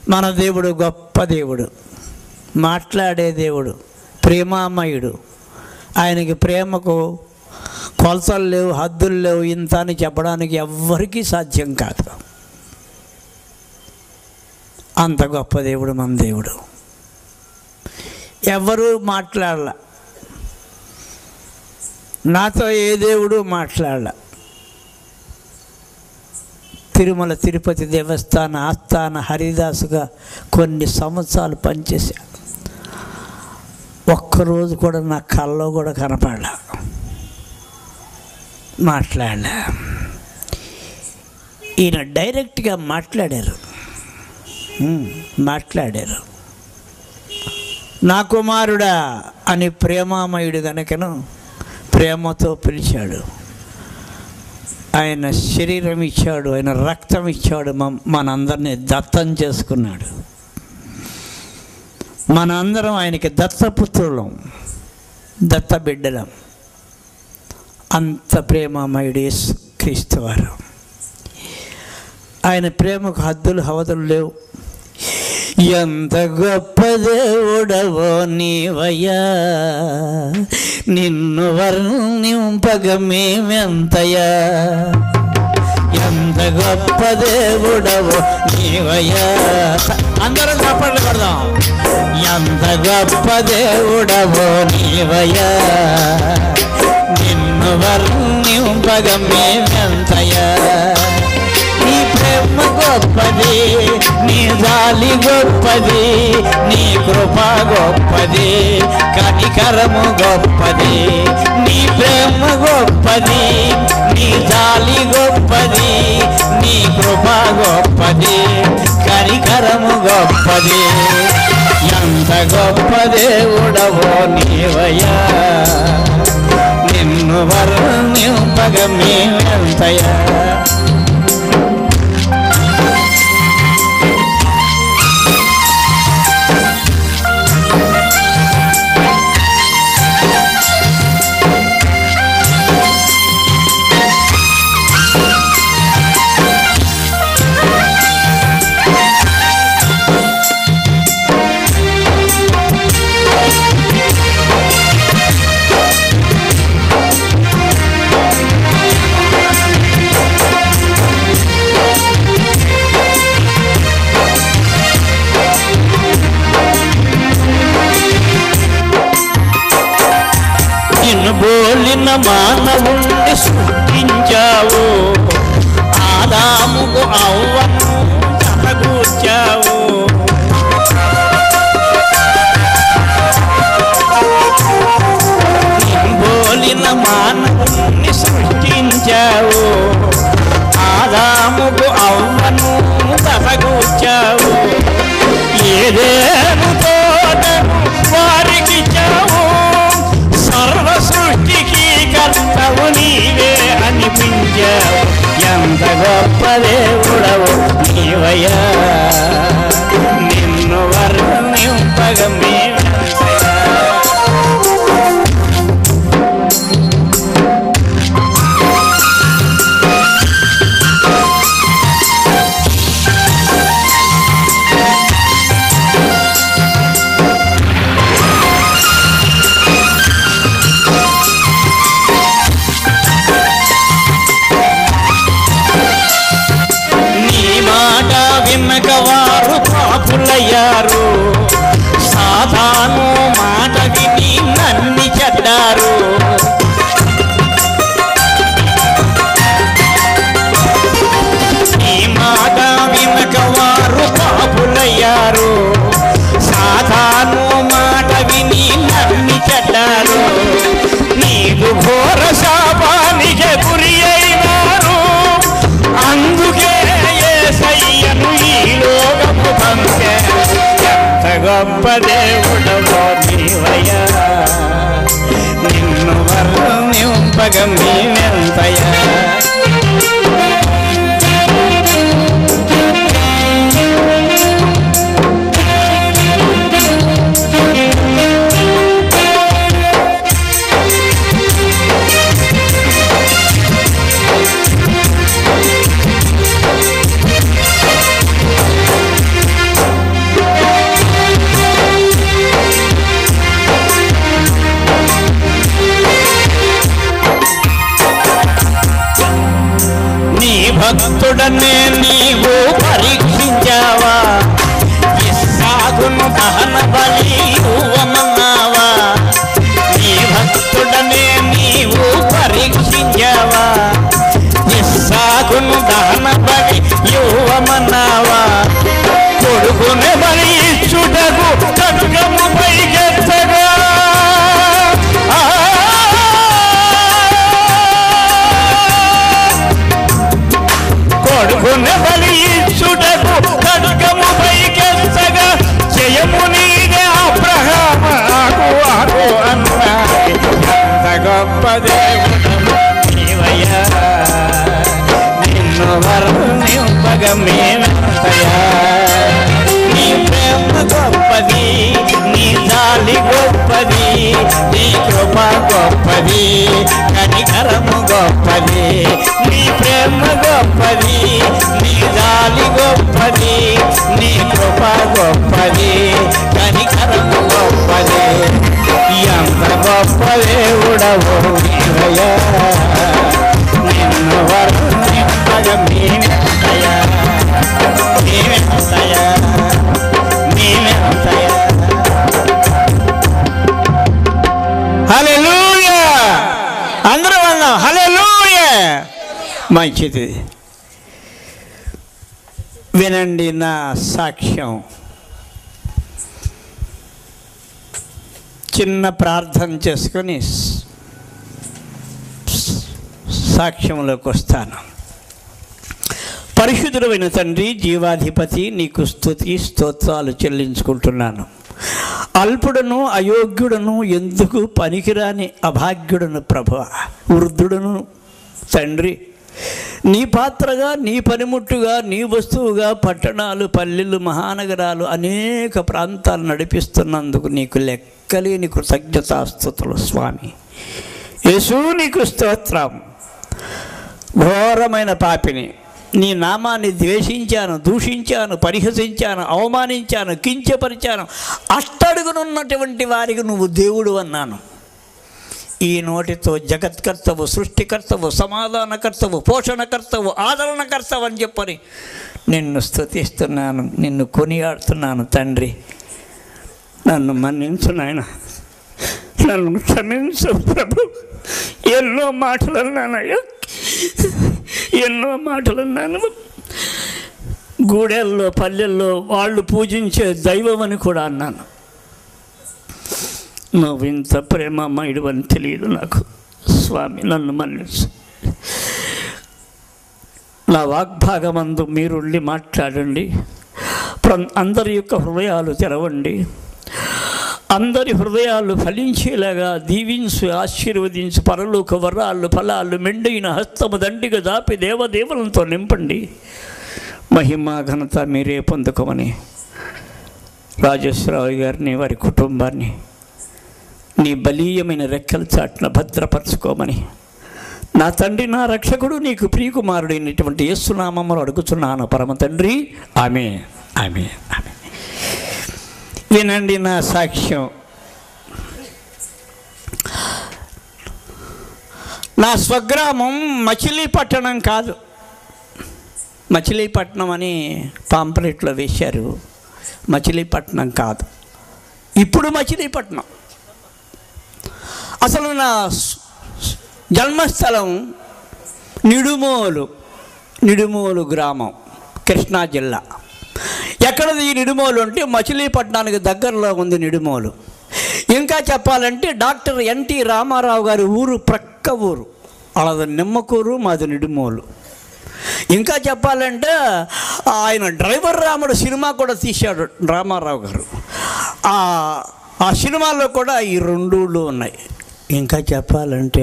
మన దేవుడు గొప్ప దేవుడు మాట్లాడే దేవుడు ప్రేమామయుడు ఆయనకి ప్రేమకు కొలతలు లేవు హద్దులు లేవు ఇంత అని చెప్పడానికి ఎవ్వరికీ సాధ్యం కాదు అంత గొప్ప దేవుడు మన దేవుడు ఎవరు మాట్లాడాల నాతో ఏ దేవుడు మాట్లాడాల తిరుమల తిరుపతి దేవస్థాన ఆస్థాన హరిదాసుగా కొన్ని సంవత్సరాలు పనిచేశా ఒక్కరోజు కూడా నా కల్లో కూడా కనపడలా మాట్లాడలే ఈయన డైరెక్ట్గా మాట్లాడారు ఉమ్, మాట్లాడారు నా కుమారుడా అని ప్రేమామయుడు గనకను ప్రేమతో పిలిచాడు ఆయన శరీరం ఇచ్చాడు ఆయన రక్తం ఇచ్చాడు మ- మనందరినీ దత్తం చేసుకున్నాడు మనందరం ఆయనకి దత్తపుత్రులం దత్త బిడ్డలం అంత ప్రేమమయుడు యేసు క్రీస్తు వారు ఆయన ప్రేమకు హద్దులు హవదులు లేవు ఎంత గొప్ప దేవుడవో నీవయ్యా నిన్ను వర్ణింపగ మేమెంతయా ఎంత గొప్ప దేవుడవో నీవయ్యా అందరం చప్పట్లు కొడదాం ఎంత గొప్ప దేవుడవో నీవయ్యా నిన్ను వర్ణింపగ మేమెంతయా నీ ప్రేమ గొప్పది నీ జాలి గొప్పది నీ కృప గొప్పది కనికరము గొప్పది నీ ప్రేమ గొప్పది నీ జాలి గొప్పది నీ కృప గొప్పది కనికరము గొప్పది ఎంత గొప్ప దేవుడవో నీవయ్యా నిన్ను వర్ణింపగ మేమెంతయా నిన్ను బోలిన మానవుణ్ణి సృష్టించావు ఆదాముకు అవ్వను కనగూర్చావు నిన్ను బోలిన మానవుణ్ణి సృష్టించావు ఆదాముకు అవ్వను కనగూర్చావు ఏదేను తోటను వారికి చావు సర్వ సృష్టికి కర్తవు నీవే అనిపించావు ఎంత గొప్ప దేవుడవు నీవయ్యా నిన్ను వర్ణింపగ మేమెంతయా నీ మాట విన్నక వారు పాపులయ్యారు సాధాను మాట విని నన్ని చెడ్డారు నీ మాట వినక వారు పాపులయ్యారు సాధాను మాట విని నన్ని చెడ్డారు నీకు ఘోర శాపానికి గురి అయినారు అందుకే ఏసయ్యను ఈ లోకము పంపే ఎంత గొప్ప దేవుడవో నీవయ్యా నిన్ను వర్ణింపగ మేమెంతయా భక్తుడనే నీవు పరీక్షించావా ఇస్సాకును దహన బలి ఇవ్వమన్నావా నీ భక్తుడనే నీవు పరీక్షించావా ఇస్సాకును దహన బలి ఇవ్వమన్నావా కొడుకుని బలి ఇచ్చుటకు ఖడ్గము పైకెత్తగా కొడుకుని బలి ఇచ్చుటకు ఖడ్గము పైకెత్తగా జయము నీదే అబ్రహామాకు ఆకు అన్నాడు ఎంత గొప్ప దేవుడము నీవయ్యా నిన్ను వర్ణింపగా మేమంతయా నీ ప్రేమ గొప్పది నీ జాలి గొప్పది నీ కృప గొప్పది కనికరము గొప్పది నీ ప్రేమ గొప్పది నీ జాలి గొప్పది నీ కృప గొప్పది కనికరము గొప్పది ఎంత గొప్ప దేవుడవు నీవయ్యా నిన్ను వర్ణింపగ మేమెంతయా మేమెంతయా మేమెంతయా హల్లెలూయా అందరూ అన్నాం హల్లెలూయా మంచిది వినండి నా సాక్ష్యం చిన్న ప్రార్థన చేసుకొని సాక్ష్యంలోకి వస్తాను పరిశుద్ధుడైన తండ్రి జీవాధిపతి నీకు స్తుతి స్తోత్రాలు చెల్లించుకుంటున్నాను అల్పుడను అయోగ్యుడను ఎందుకు పనికిరాని అభాగ్యుడను ప్రభ వృద్ధుడను తండ్రి నీ పాత్రగా నీ పనిముట్టుగా నీ వస్తువుగా పట్టణాలు పల్లెలు మహానగరాలు అనేక ప్రాంతాలు నడిపిస్తున్నందుకు నీకు లెక్కలేని కృతజ్ఞతాస్థుతులు స్వామి యేసు నీకు స్తోత్రం ఘోరమైన పాపిని నీ నామాన్ని ద్వేషించాను దూషించాను పరిహసించాను అవమానించాను కించపరిచాను అట్టడుగునున్నటువంటి వారికి నువ్వు దేవుడు అన్నాను ఈ నోటితో జగత్కర్తవు సృష్టికర్తవు సమాధానకర్తవు పోషణకర్తవు ఆదరణకర్తవు అని చెప్పని నిన్ను స్తుతిస్తున్నాను నిన్ను కొనియాడుతున్నాను తండ్రి నన్ను మన్నించు నాయన నన్ను క్షమించు ప్రభు ఎన్నో మాటలు అన్నానయ్యా ఎన్నో మాటలు అన్నాను గూడెల్లో పల్లెల్లో వాళ్ళు పూజించే దైవం అని కూడా అన్నాను నువ్వు ఇంత ప్రేమమయుడు అని తెలియదు నాకు స్వామి నన్ను మన్నించు నా వాగ్భాగమందు మీరుండి మాట్లాడండి ప్ర- అందరి యొక్క హృదయాలు తెరవండి అందరి హృదయాలు ఫలించేలాగా దీవించు ఆశీర్వదించు పరలోక వరాలు ఫలాలు మెండైన హస్తము దండిగా దాపి దేవదేవులతో నింపండి మహిమ ఘనత మీరే పొందుకోమని రాజేశ్వరరావు గారిని వారి కుటుంబాన్ని నీ బలీయమైన రెక్కల చాటున భద్రపరచుకోమని నా తండ్రి నా రక్షకుడు నీకు ప్రియకుమారుడైనటువంటి యేసునామములు అడుగుతున్నాను పరమ తండ్రి ఆమె ఆమె ఆమె వినండి నా సాక్ష్యం నా స్వగ్రామం మచిలీపట్నం కాదు మచిలీపట్నం అని పాంప్లెట్లో వేశారు మచిలీపట్నం కాదు ఇప్పుడు మచిలీపట్నం అసలు నా స్- జన్మస్థలం నిడుమోలు నిడుమోలు గ్రామం కృష్ణా జిల్లా ఎక్కడది ఈ నిడుమోలు అంటే మచిలీపట్నానికి దగ్గరలో ఉంది నిడుమోలు ఇంకా చెప్పాలంటే డాక్టర్ ఎన్టీ రామారావు గారి ఊరు ప్రక్క ఊరు వాళ్ళది నిమ్మకూరు మాది నిడుమోలు ఇంకా చెప్పాలంటే ఆయన డ్రైవర్ రాముడు సినిమా కూడా తీశాడు రామారావు గారు ఆ ఆ సినిమాలో కూడా ఈ రెండు ఊళ్ళు ఉన్నాయి ఇంకా చెప్పాలంటే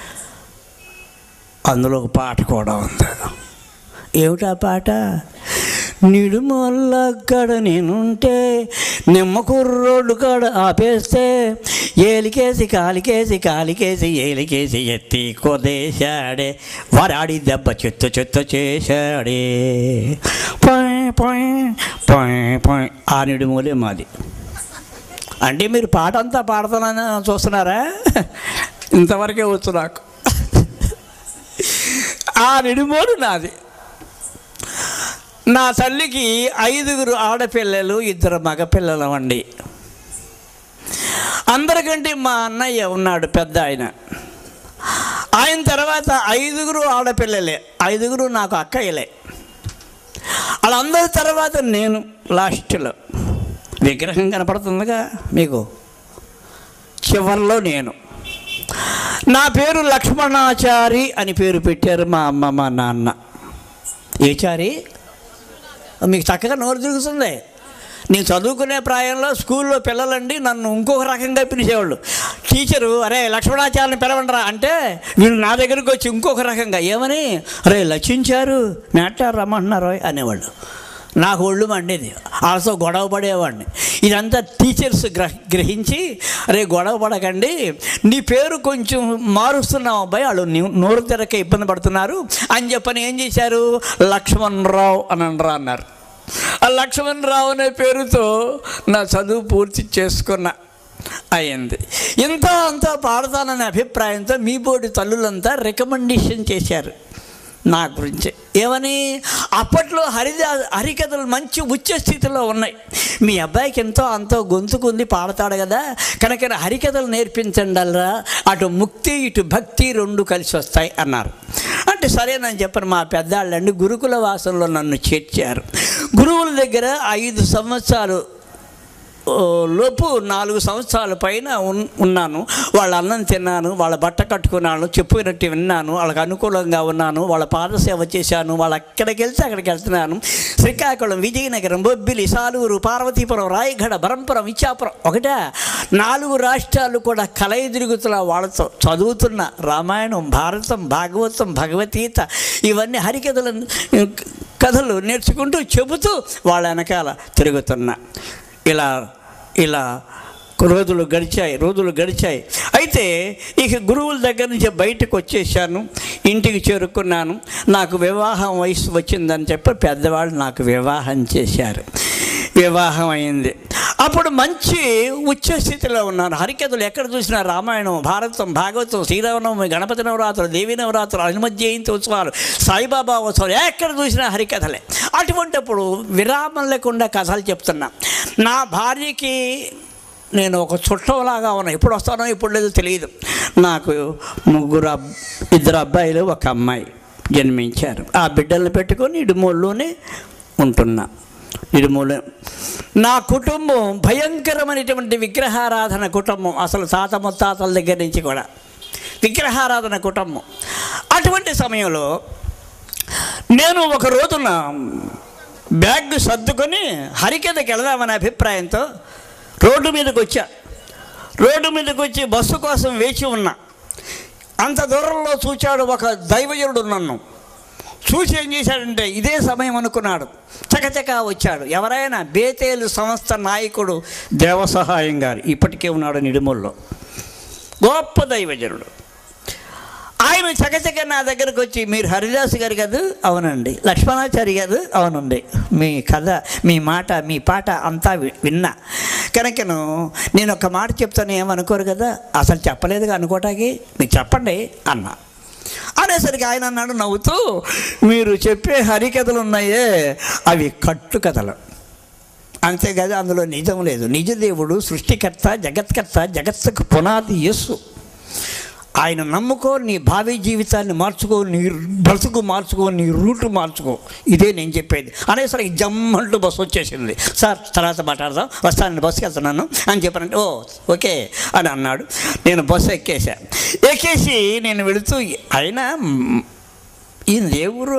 అందులో ఒక పాట కూడా ఉంది ఏమిటా పాట నిడుమల్లక్కడ నేనుంటే నిమ్మకుర్రోడ్డు కాడ ఆపేస్తే ఏలికేసి కాలికేసి కాలికేసి ఏలికేసి ఎత్తి కొదేశాడే వరాడి దెబ్బ చెత్త చెత్త చేశాడే పాయ్ పాయ్ పాయ్ పాయ్ ఆ నిడుమూలే మాది అంటే మీరు పాట అంతా పాడుతున్నానని చూస్తున్నారా ఇంతవరకే వచ్చు నాకు ఆ నిడుమోడు నాది నా తల్లికి ఐదుగురు ఆడపిల్లలు ఇద్దరు మగపిల్లలు అండి అందరికంటే మా అన్నయ్య ఉన్నాడు పెద్ద ఆయన ఆయన తర్వాత ఐదుగురు ఆడపిల్లలే ఐదుగురు నాకు అక్కయ్యలే వాళ్ళందరి తర్వాత నేను లాస్ట్లో విగ్రహం కనపడుతుందిగా మీకు చివరిలో నేను నా పేరు లక్ష్మణాచారి అని పేరు పెట్టారు మా అమ్మ మా నాన్న ఏ చారి మీకు చక్కగా నోరు తిరుగుతుంది నేను చదువుకునే ప్రాయంలో స్కూల్లో పిల్లలండి నన్ను ఇంకొక రకంగా పిలిచేవాళ్ళు టీచరు అరే లక్ష్మణాచార్యని పిలవండిరా అంటే వీళ్ళు నా దగ్గరికి వచ్చి ఇంకొక రకంగా ఏమని అరే లక్షించారు మేటారు రమ్మంటున్నారు అనేవాళ్ళు నాకు ఒళ్ళు మండేది వాళ్ళతో గొడవ పడేవాడిని ఇదంతా టీచర్స్ గ్రహ గ్రహించి అరే గొడవ పడకండి నీ పేరు కొంచెం మారుస్తున్నావు అబ్బాయి వాళ్ళు నీ- నోరు తెరక ఇబ్బంది పడుతున్నారు అని చెప్పని ఏం చేశారు లక్ష్మణ్ రావు అని అనరా అన్నారు ఆ లక్ష్మణ్ రావు అనే పేరుతో నా చదువు పూర్తి చేసుకున్నా అయింది ఇంత అంతా పాడతాననే అభిప్రాయంతో మీ బోటి తల్లులంతా రికమెండేషన్ చేశారు నా గురించి ఏమని అప్పట్లో హరిదా హరికథలు మంచి ఉచ్చ స్థితిలో ఉన్నాయి మీ అబ్బాయికి ఎంతో అంతో గొంతుకుంది పాడతాడు కదా కనుక హరికథలు నేర్పించండి అల్రా అటు ముక్తి ఇటు భక్తి రెండు కలిసి వస్తాయి అన్నారు అంటే సరేనని చెప్పని మా పెద్దాళ్ళండి గురుకుల వాసంలో నన్ను చేర్చారు గురువుల దగ్గర ఐదు సంవత్సరాలు ఓ, లోపు నాలుగు సంవత్సరాల పైన ఉన్- ఉన్నాను వాళ్ళ అన్నం తిన్నాను వాళ్ళ బట్ట కట్టుకున్నాను చెప్పినట్టు విన్నాను వాళ్ళకి అనుకూలంగా ఉన్నాను వాళ్ళ పాదసేవ చేశాను వాళ్ళు ఎక్కడికి వెళ్తే అక్కడికి వెళ్తున్నాను శ్రీకాకుళం విజయనగరం బొబ్బిలి సాలూరు పార్వతీపురం రాయగడ బరంపురం ఇచ్చాపురం ఒకటే నాలుగు రాష్ట్రాలు కూడా కలయి తిరుగుతున్న వాళ్ళతో చదువుతున్న రామాయణం భారతం భాగవతం భగవద్గీత ఇవన్నీ హరికథలు కథలు నేర్చుకుంటూ చెబుతూ వాళ్ళ వెనకాల తిరుగుతున్నా ఇలా ఇలా రోజులు గడిచాయి రోజులు గడిచాయి అయితే ఇక గురువుల దగ్గర నుంచి బయటకు వచ్చేసాను ఇంటికి చేరుకున్నాను నాకు వివాహం వయసు వచ్చిందని చెప్పి పెద్దవాళ్ళు నాకు వివాహం చేశారు వివాహం అయింది అప్పుడు మంచి ఉచ్చ స్థితిలో ఉన్నాను హరికథలు ఎక్కడ చూసినా రామాయణం భారతం భాగవతం శ్రీరామనవమి గణపతి నవరాత్రులు దేవీ నవరాత్రులు హనుమత్ జయంతి ఉత్సవాలు సాయిబాబా ఉత్సవాలు ఎక్కడ చూసినా హరికథలే అటువంటిప్పుడు విరామం లేకుండా కథలు చెప్తున్నా నా భార్యకి నేను ఒక చుట్టంలాగా ఉన్నా ఎప్పుడు వస్తానో ఎప్పుడు లేదో తెలియదు నాకు ముగ్గురు అబ్ ఇద్దరు అబ్బాయిలు ఒక అమ్మాయి జన్మించారు ఆ బిడ్డలను పెట్టుకొని ఇడుమూళ్ళలోనే ఉంటున్నా ఇడుమూలు నా కుటుంబం భయంకరమైనటువంటి విగ్రహారాధన కుటుంబం అసలు తాత ముత్తాతల దగ్గర నుంచి కూడా విగ్రహారాధన కుటుంబం అటువంటి సమయంలో నేను ఒక రోజున బ్యాగ్ సర్దుకొని హరికథకి వెళదామనే అభిప్రాయంతో రోడ్డు మీదకి వచ్చా రోడ్డు మీదకి వచ్చి బస్సు కోసం వేచి ఉన్నా అంత దూరంలో చూచాడు ఒక దైవజనుడు నన్ను చూసి ఏం చేశాడంటే ఇదే సమయం అనుకున్నాడు చకచక వచ్చాడు ఎవరైనా బేతేలు సంస్థ నాయకుడు దేవసహాయం గారు ఇప్పటికే ఉన్నాడు నిడుమల్లో గొప్ప దైవజనుడు ఆయన చకచక నా దగ్గరకు వచ్చి మీరు హరిదాస్ గారు కాదు అవునండి లక్ష్మణాచారి గారు అవునండి మీ కథ మీ మాట మీ పాట అంతా వి- విన్నా కనుకను నేను ఒక మాట చెప్తాను ఏమనుకోరు కదా అసలు చెప్పలేదుగా అనుకోవటానికి మీకు చెప్పండి అన్నా అనేసరికి ఆయన అన్నాడు నవ్వుతూ మీరు చెప్పే హరికథలు ఉన్నాయే అవి కట్టు కథలు అంతేకాదు అందులో నిజం లేదు నిజదేవుడు సృష్టికర్త జగత్కర్త జగత్తుకు పునాది యేసు ఆయన నమ్ముకో నీ భావి జీవితాన్ని మార్చుకో నీ బ్రతుకు మార్చుకో నీ రూటు మార్చుకో ఇదే నేను చెప్పేది అనేసరికి జమ్మంటూ బస్సు వచ్చేసింది సార్ తర్వాత మాట్లాడదాం వస్తాను బస్సుకి వెళ్తున్నాను అని చెప్పానంటే ఓ ఓకే అని అన్నాడు నేను బస్సు ఎక్కేసా ఎక్కేసి నేను వెళుతూ అయినా మ్, ఈయన ఏ ఊరు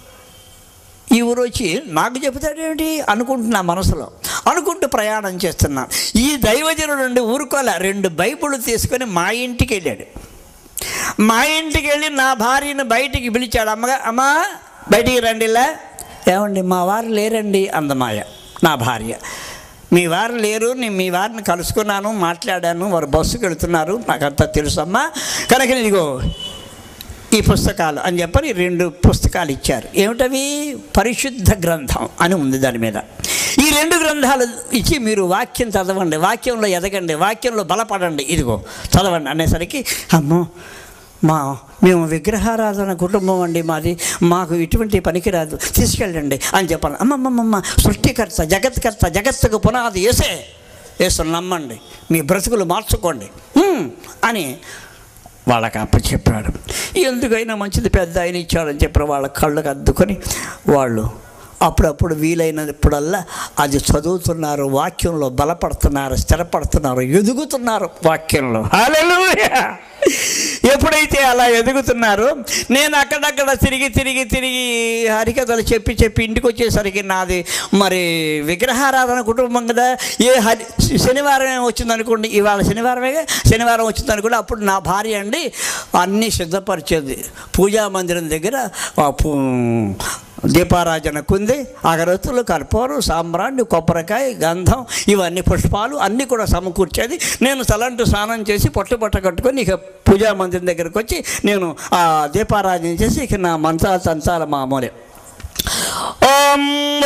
ఈ ఊరు వచ్చి నాకు చెబుతాడేమిటి అనుకుంటున్నా మనసులో అనుకుంటూ ప్రయాణం చేస్తున్నా ఈ దైవజనుడు నుండి ఊరుకోలే రెండు బైబుల్ తీసుకొని మా ఇంటికి వెళ్ళాడు మా ఇంటికి వెళ్ళి నా భార్యను బయటికి పిలిచాడు అమ్మగా అమ్మా బయటికి రండిలా ఏమండి మా వారు లేరండి అందమాయ నా భార్య మీ వారు లేరు నేను మీ వారిని కలుసుకున్నాను మాట్లాడాను వారు బస్సుకు వెళుతున్నారు నాకంతా తెలుసమ్మా కనుక ఇదిగో ఈ పుస్తకాలు అని చెప్పని రెండు పుస్తకాలు ఇచ్చారు ఏమిటవి పరిశుద్ధ గ్రంథం అని ఉంది దాని మీద ఈ రెండు గ్రంథాలు ఇచ్చి మీరు వాక్యం చదవండి వాక్యంలో ఎదగండి వాక్యంలో బలపడండి ఇదిగో చదవండి అనేసరికి అమ్మో మా మేము విగ్రహారాధన కుటుంబం అండి మాది మాకు ఇటువంటి పనికిరాదు తీసుకెళ్ళండి అని చెప్పాను అమ్మమ్మమ్మ సృష్టికర్త జగత్కర్త జగత్తుకు పునాది వేసే వేస్తాను నమ్మండి మీ బ్రతుకులు మార్చుకోండి "హ్మ్" అని వాళ్ళకి అప్పచెప్పాడు ఎందుకైనా మంచిది పెద్ద ఆయన ఇచ్చాడని చెప్పి వాళ్ళ కళ్ళకు అద్దుకొని వాళ్ళు అప్పుడప్పుడు వీలైనప్పుడల్లా అది చదువుతున్నారు వాక్యంలో బలపడుతున్నారు స్థిరపడుతున్నారు ఎదుగుతున్నారు వాక్యంలో హల్లెలూయా ఎప్పుడైతే అలా ఎదుగుతున్నారో నేను అక్కడక్కడ తిరిగి తిరిగి తిరిగి హరికథలు చెప్పి చెప్పి ఇంటికి వచ్చేసరికి నాది మరి విగ్రహారాధన కుటుంబం కదా ఏ హరి శనివారమే వచ్చిందనుకోండి ఇవాళ శనివారమే శనివారం వచ్చిందనుకోండి అప్పుడు నా భార్య అండి అన్నీ సిద్ధపరిచేది పూజా మందిరం దగ్గర ఆ పూ- దీపారాజన కుంది అగరత్తులు కర్పూరం సాంబ్రాణి కొబ్బరికాయ గంధం ఇవన్నీ పుష్పాలు అన్నీ కూడా సమకూర్చేది నేను తలంటు స్నానం చేసి పొట్టు పొట్ట కట్టుకొని ఇక పూజా మందిరం దగ్గరికి వచ్చి నేను ఆ దీపారాజన చేసి ఇక నా మంత్రాలు తంతాల మామూలే ఓం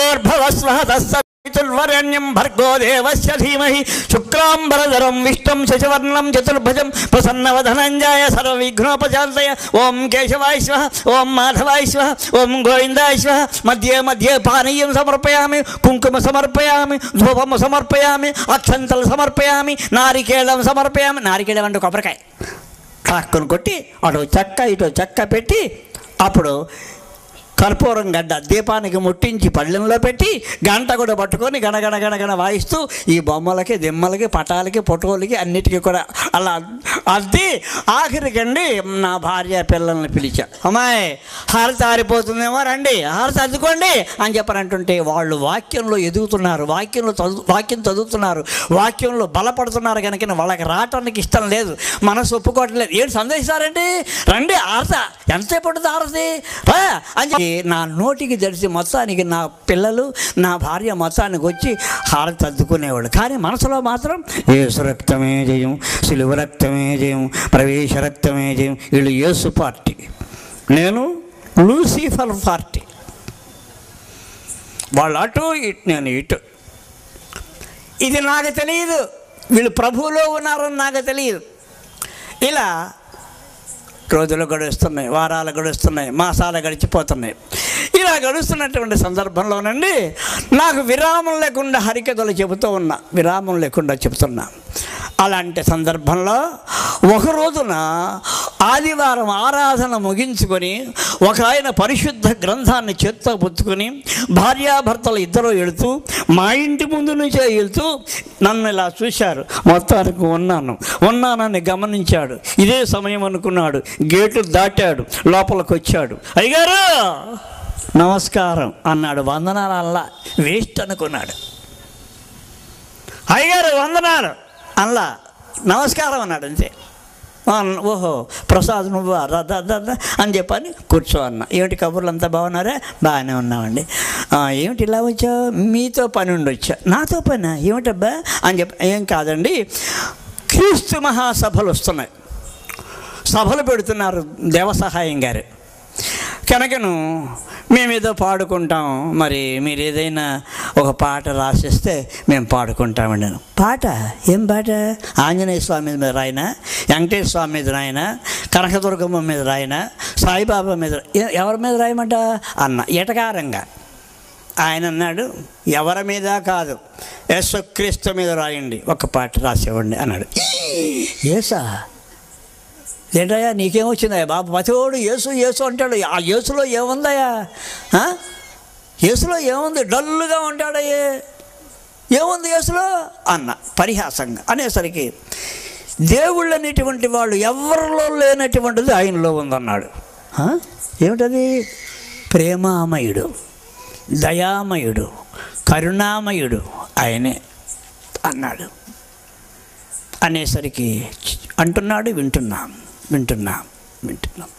భూర్భవస్వహతస్సవితుర్వరేణ్యం భర్గో దేవస్య ధీమహి శుక్లాంబరధరం విష్ణుం శశివర్ణం చతుర్భుజం ప్రసన్నవధనంజాయ సర్వవిఘ్నోపశాంతయ ఓం కేశవాయ స్వః ఓం మాధవాయ స్వః ఓం గోవిందాయ స్వః మధ్యే మధ్యే పానీయం సమర్పయామి కుంకుమ సమర్పయామి ధూపము సమర్పయామి అక్షంతలు సమర్పయామి నారికేళం సమర్పయామి నారికేళం అంటే కొబ్బరికాయ ట్రాక్కును కొట్టి అటు చెక్క ఇటు చెక్క పెట్టి అప్పుడు కర్పూరం గడ్డ దీపానికి ముట్టించి పళ్ళెంలో పెట్టి గంట కూడా పట్టుకొని గణగణ గణగణ వాయిస్తూ ఈ బొమ్మలకి దిమ్మలకి పటాలకి ఫోటోలకి అన్నిటికీ కూడా అలా అద్ది ఆఖరికండి నా భార్య పిల్లల్ని పిలిచా అమ్మాయి హారతి ఆరిపోతుందేమో రండి హారతి అద్దుకోండి అని చెప్పనంటుంటే వాళ్ళు వాక్యంలో ఎదుగుతున్నారు వాక్యంలో చదువు వాక్యం చదువుతున్నారు వాక్యంలో బలపడుతున్నారు కనుక వాళ్ళకి రావటానికి ఇష్టం లేదు మనసు ఒప్పుకోవట్లేదు ఏంటి సందేశారండి రండి ఆరత ఎంతసేపు ఉంటుంది ఆరతి రా అని చెప్పి నా నోటికి తెలిసి మొత్తానికి నా పిల్లలు నా భార్య మొత్తానికి వచ్చి హారతి అద్దుకునేవాడు కానీ మనసులో మాత్రం యేసు రక్తమే జయం సిలువ రక్తమే జయం ప్రవేశ రక్తమే జయం వీళ్ళు యేసు పార్టీ నేను లూసిఫర్ పార్టీ వాళ్ళు అటు ఇటు నేను ఇటు ఇది నాకు తెలియదు వీళ్ళు ప్రభువులో ఉన్నారని నాకు తెలియదు ఇలా రోజులు గడుస్తున్నాయి వారాలు గడుస్తున్నాయి మాసాలు గడిచిపోతున్నాయి ఇలా గడుస్తున్నటువంటి సందర్భంలోనండి నాకు విరామం లేకుండా హరికథలు చెబుతూ ఉన్నా విరామం లేకుండా చెబుతున్నా అలాంటి సందర్భంలో ఒక రోజున ఆదివారం ఆరాధన ముగించుకొని ఒక ఆయన పరిశుద్ధ గ్రంథాన్ని చేత్తో పుచ్చుకొని భార్యాభర్తలు ఇద్దరు వెళుతూ మా ఇంటి ముందు నుంచే వెళ్తూ నన్ను ఇలా చూశారు మొత్తానికి ఉన్నాను ఉన్నానని గమనించాడు ఇదే సమయం అనుకున్నాడు గేటు దాటాడు లోపలికి వచ్చాడు అయ్యగారు నమస్కారం అన్నాడు వందనాలు అల్లా వేస్ట్ అనుకున్నాడు అయ్యగారు వందనాలు అల్లా నమస్కారం అన్నాడు అంతే ఆ, ఓహో ప్రసాద్ నువ్వు రా దా, దా, దా అని చెప్పని కూర్చో అన్న ఏమిటి కబుర్లు అంతా బాగున్నారా బాగానే ఉన్నామండి "ఆ, ఏమిటి ఇలా వచ్చావు మీతో పని ఉండి వచ్చా నాతో పని ఏమిటబ్బా అని చెప్పి ఏం కాదండి క్రీస్తు మహాసభలు వస్తున్నాయి సభలు పెడుతున్నారు దేవసహాయం గారు కనుకను మేమేదో పాడుకుంటాం మరి మీరు ఏదైనా ఒక పాట రాసిస్తే మేము పాడుకుంటామండి నేను. పాట ఏం పాట ఆంజనేయ స్వామి మీద రాయన వెంకటేశ్వర స్వామి మీద రాయన కనకదుర్గమ్మ మీద రాయన సాయిబాబా మీద ఎ- ఎవరి మీద రాయమంట అన్న ఎటకారంగా ఆయన అన్నాడు ఎవరి మీద కాదు యేసుక్రీస్తు మీద రాయండి ఒక పాట రాసేవ్వండి అన్నాడు ఏసా ఏంటయ్యా నీకేమొచ్చిందయ్యా బాబు పతివాడు యేసు యేసు అంటాడు ఆ యేసులో ఏముందయ్యా ఆ? యేసులో ఏముంది డల్లుగా ఉంటాడయ్యే ఏముంది యేసులో అన్న పరిహాసంగా అనేసరికి దేవుళ్ళు అనేటువంటి వాళ్ళు ఎవరిలో లేనటువంటిది ఆయనలో ఉందన్నాడు ఆ? ఏమిటది ప్రేమామయుడు దయామయుడు కరుణామయుడు ఆయనే అన్నాడు అనేసరికి అంటున్నాడు వింటున్నాం వింటున్నాం వింటున్నాం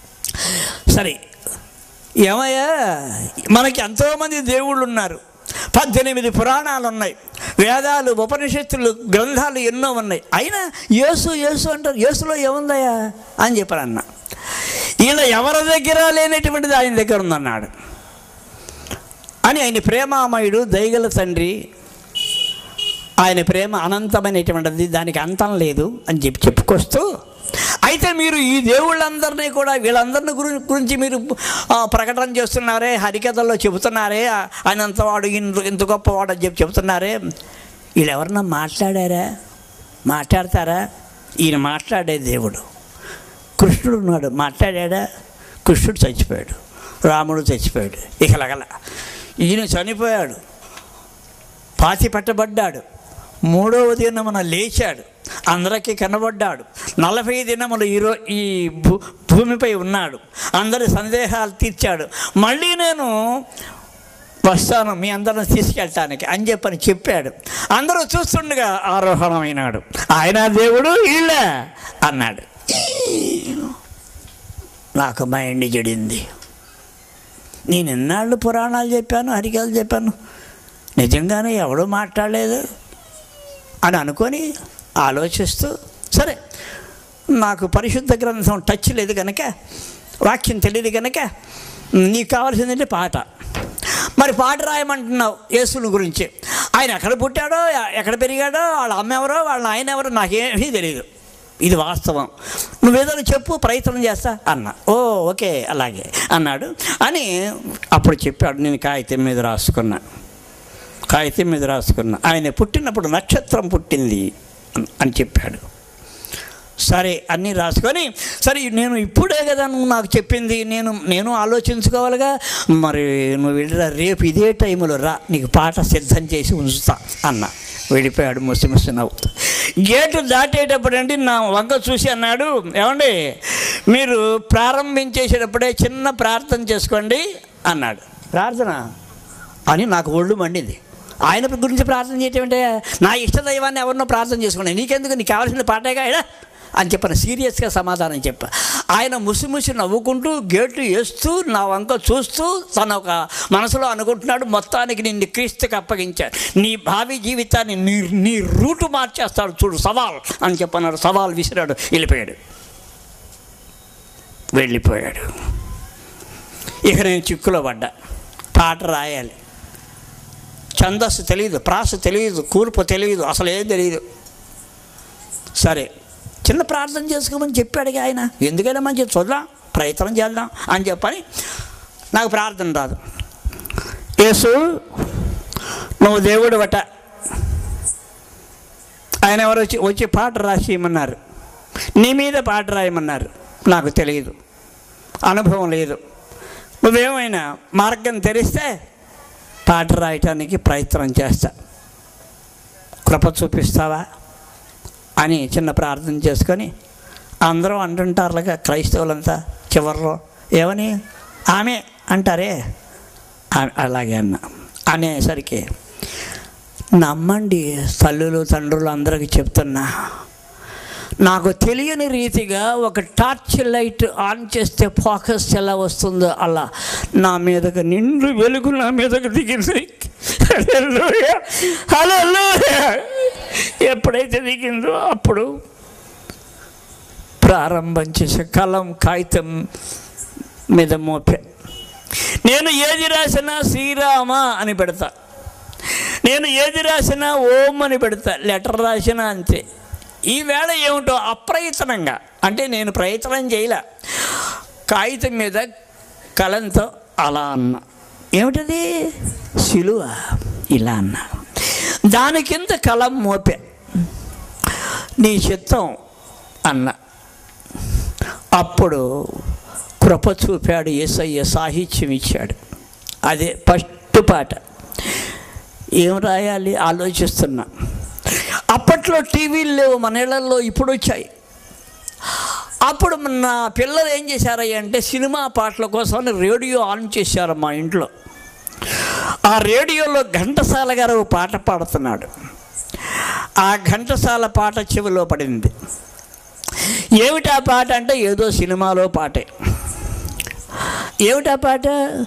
సరే ఏమయ్యా మనకి ఎంతోమంది దేవుళ్ళు ఉన్నారు పద్దెనిమిది పురాణాలు ఉన్నాయి వేదాలు ఉపనిషత్తులు గ్రంథాలు ఎన్నో ఉన్నాయి అయినా యేసు యేసు అంటారు యేసులో ఏముందయ్యా అని చెప్పారు అన్న ఇలా ఎవరి దగ్గర లేనటువంటిది ఆయన దగ్గర ఉందన్నాడు అని ఆయన ప్రేమామయుడు దయగల తండ్రి ఆయన ప్రేమ అనంతమైనటువంటిది దానికి అంతం లేదు అని చెప్పి చెప్పుకొస్తూ అయితే మీరు ఈ దేవుళ్ళందరినీ కూడా వీళ్ళందరిని గురి గురించి మీరు ఆ, ప్రకటన చేస్తున్నారే హరికథల్లో చెబుతున్నారే ఆ, ఆయన అంతవాడు ఇంత ఇంత గొప్పవాడు అని చెప్పి చెబుతున్నారే వీళ్ళు ఎవరన్నా మాట్లాడారా మాట్లాడతారా ఈయన మాట్లాడే దేవుడు కృష్ణుడు ఉన్నాడు మాట్లాడాడా కృష్ణుడు చచ్చిపోయాడు రాముడు చచ్చిపోయాడు ఇక లగల ఈయన చనిపోయాడు పాతి పెట్టబడ్డాడు మూడవ దినమున లేచాడు అందరికీ కనబడ్డాడు నలభై దినములు ఈరో ఈ భూ భూమిపై ఉన్నాడు అందరి సందేహాలు తీర్చాడు మళ్ళీ నేను వస్తాను మీ అందరిని తీసుకెళ్ళటానికి అని చెప్పని చెప్పాడు అందరూ చూస్తుండగా ఆరోహణమైనాడు ఆయన దేవుడు వీళ్ళ అన్నాడు నాకు మైండ్ చెడింది నేను ఎన్నాళ్ళు పురాణాలు చెప్పాను హరికలు చెప్పాను నిజంగానే ఎవడూ మాట్లాడలేదు అని అనుకొని ఆలోచిస్తూ సరే నాకు పరిశుద్ధ గ్రంథం టచ్ లేదు కనుక వాక్యం తెలియదు కనుక నీకు కావాల్సిందంటే పాట మరి పాట రాయమంటున్నావు యేసుని గురించి ఆయన ఎక్కడ పుట్టాడో ఎక్కడ పెరిగాడో వాళ్ళ అమ్మ ఎవరో వాళ్ళ ఆయన ఎవరో నాకేమీ తెలియదు ఇది వాస్తవం నువ్వేదో చెప్పు ప్రయత్నం చేస్తా అన్న ఓ ఓకే అలాగే అన్నాడు అని అప్పుడు చెప్పాడు నేను కాగితం మీద రాసుకున్నా కాగితం మీద రాసుకున్నా ఆయన పుట్టినప్పుడు నక్షత్రం పుట్టింది అని- అని చెప్పాడు సరే అన్నీ రాసుకొని సరే నేను ఇప్పుడే కదా నువ్వు నాకు చెప్పింది నేను నేను ఆలోచించుకోవాలిగా మరి నువ్వు వెళ్ళిరా రేపు ఇదే టైంలో రా నీకు పాట సిద్ధం చేసి ఉంచుతా అన్న వెళ్ళిపోయాడు ముసి ముసి నవ్వుతూ గేటు దాటేటప్పుడండి నా వంక చూసి అన్నాడు ఏమండి మీరు ప్రారంభించేసేటప్పుడే చిన్న ప్రార్థన చేసుకోండి అన్నాడు ప్రార్థన అని నాకు ఒళ్ళు మండింది ఆయన గురించి ప్రార్థన చేయటం అంటే నా ఇష్ట దైవాన్ని ఎవరినో ప్రార్థన చేసుకున్నాను నీకెందుకు నీకు కావాల్సిన పాటేగా ఎడా అని చెప్పాను సీరియస్గా సమాధానం చెప్పా ఆయన ముసిముసి నవ్వుకుంటూ గేట్లు వేస్తూ నా వంక చూస్తూ తన ఒక మనసులో అనుకుంటున్నాడు మొత్తానికి నిన్ను క్రీస్తుకి అప్పగించాడు నీ భావి జీవితాన్ని నీ నీ రూటు మార్చేస్తాడు చూడు సవాల్ అని చెప్పన్నాడు సవాల్ విసిరాడు వెళ్ళిపోయాడు వెళ్ళిపోయాడు ఇక నేను చిక్కులో పడ్డా పాట రాయాలి ఛందస్సు తెలియదు ప్రాస తెలియదు కూర్పు తెలియదు అసలు ఏం తెలియదు సరే చిన్న ప్రార్థన చేసుకోమని చెప్పాడు ఆయన ఎందుకైనా మంచి చూద్దాం ప్రయత్నం చేద్దాం అని చెప్పని నాకు ప్రార్థన రాదు యేసు నువ్వు దేవుడు వట ఆయన ఎవరు వచ్చి వచ్చి పాట రాసి ఇమ్మన్నారు నీ మీద పాట రాయమన్నారు నాకు తెలియదు అనుభవం లేదు నువ్వేమైనా మార్గం తెరిస్తే పాట రాయటానికి ప్రయత్నం చేస్తా కృప చూపిస్తావా అని చిన్న ప్రార్థన చేసుకొని అందరూ అంటుంటారుగా క్రైస్తవులంతా చివరిలో ఏమని ఆమె అంటారే ఆ- అలాగే అన్న అనేసరికి నమ్మండి తల్లులు తండ్రులు అందరికీ చెప్తున్నా నాకు తెలియని రీతిగా ఒక టార్చ్ లైట్ ఆన్ చేస్తే ఫోకస్ ఎలా వస్తుందో అలా నా మీదకు నిండు వెలుగు నా మీదకు దిగింది హల్లెలూయా, హల్లెలూయా. ఎప్పుడైతే దిగిందో అప్పుడు ప్రారంభం చేసే కలం కాగితం మీద మోపే నేను ఏది రాసినా శ్రీరామ అని పెడతా నేను ఏది రాసినా ఓం అని పెడతా లెటర్ రాసినా అంతే ఈవేళ ఏమిటో అప్రయత్నంగా అంటే నేను ప్రయత్నం చేయలే కాగితం మీద కలంతో అలా అన్నా ఏమిటది సిలువ ఇలా అన్నా దాని కింద కలం మోపే నీ చిత్తం అన్న అప్పుడు కృప చూపాడు ఏసయ్య సాహిత్యం ఇచ్చాడు అదే ఫస్ట్ పాట ఏం రాయాలి ఆలోచిస్తున్నా అప్పట్లో టీవీలు లేవు మన ఇళ్లలో ఇప్పుడు వచ్చాయి అప్పుడు నా పిల్లలు ఏం చేశారయ్య అంటే సినిమా పాటల కోసం రేడియో ఆన్ చేశారు మా ఇంట్లో ఆ రేడియోలో ఘంటసాల గారు ఓ పాట పాడుతున్నాడు ఆ ఘంటసాల పాట చెవిలో పడింది ఏమిటా పాట అంటే ఏదో సినిమాలో పాటే ఏమిటా పాట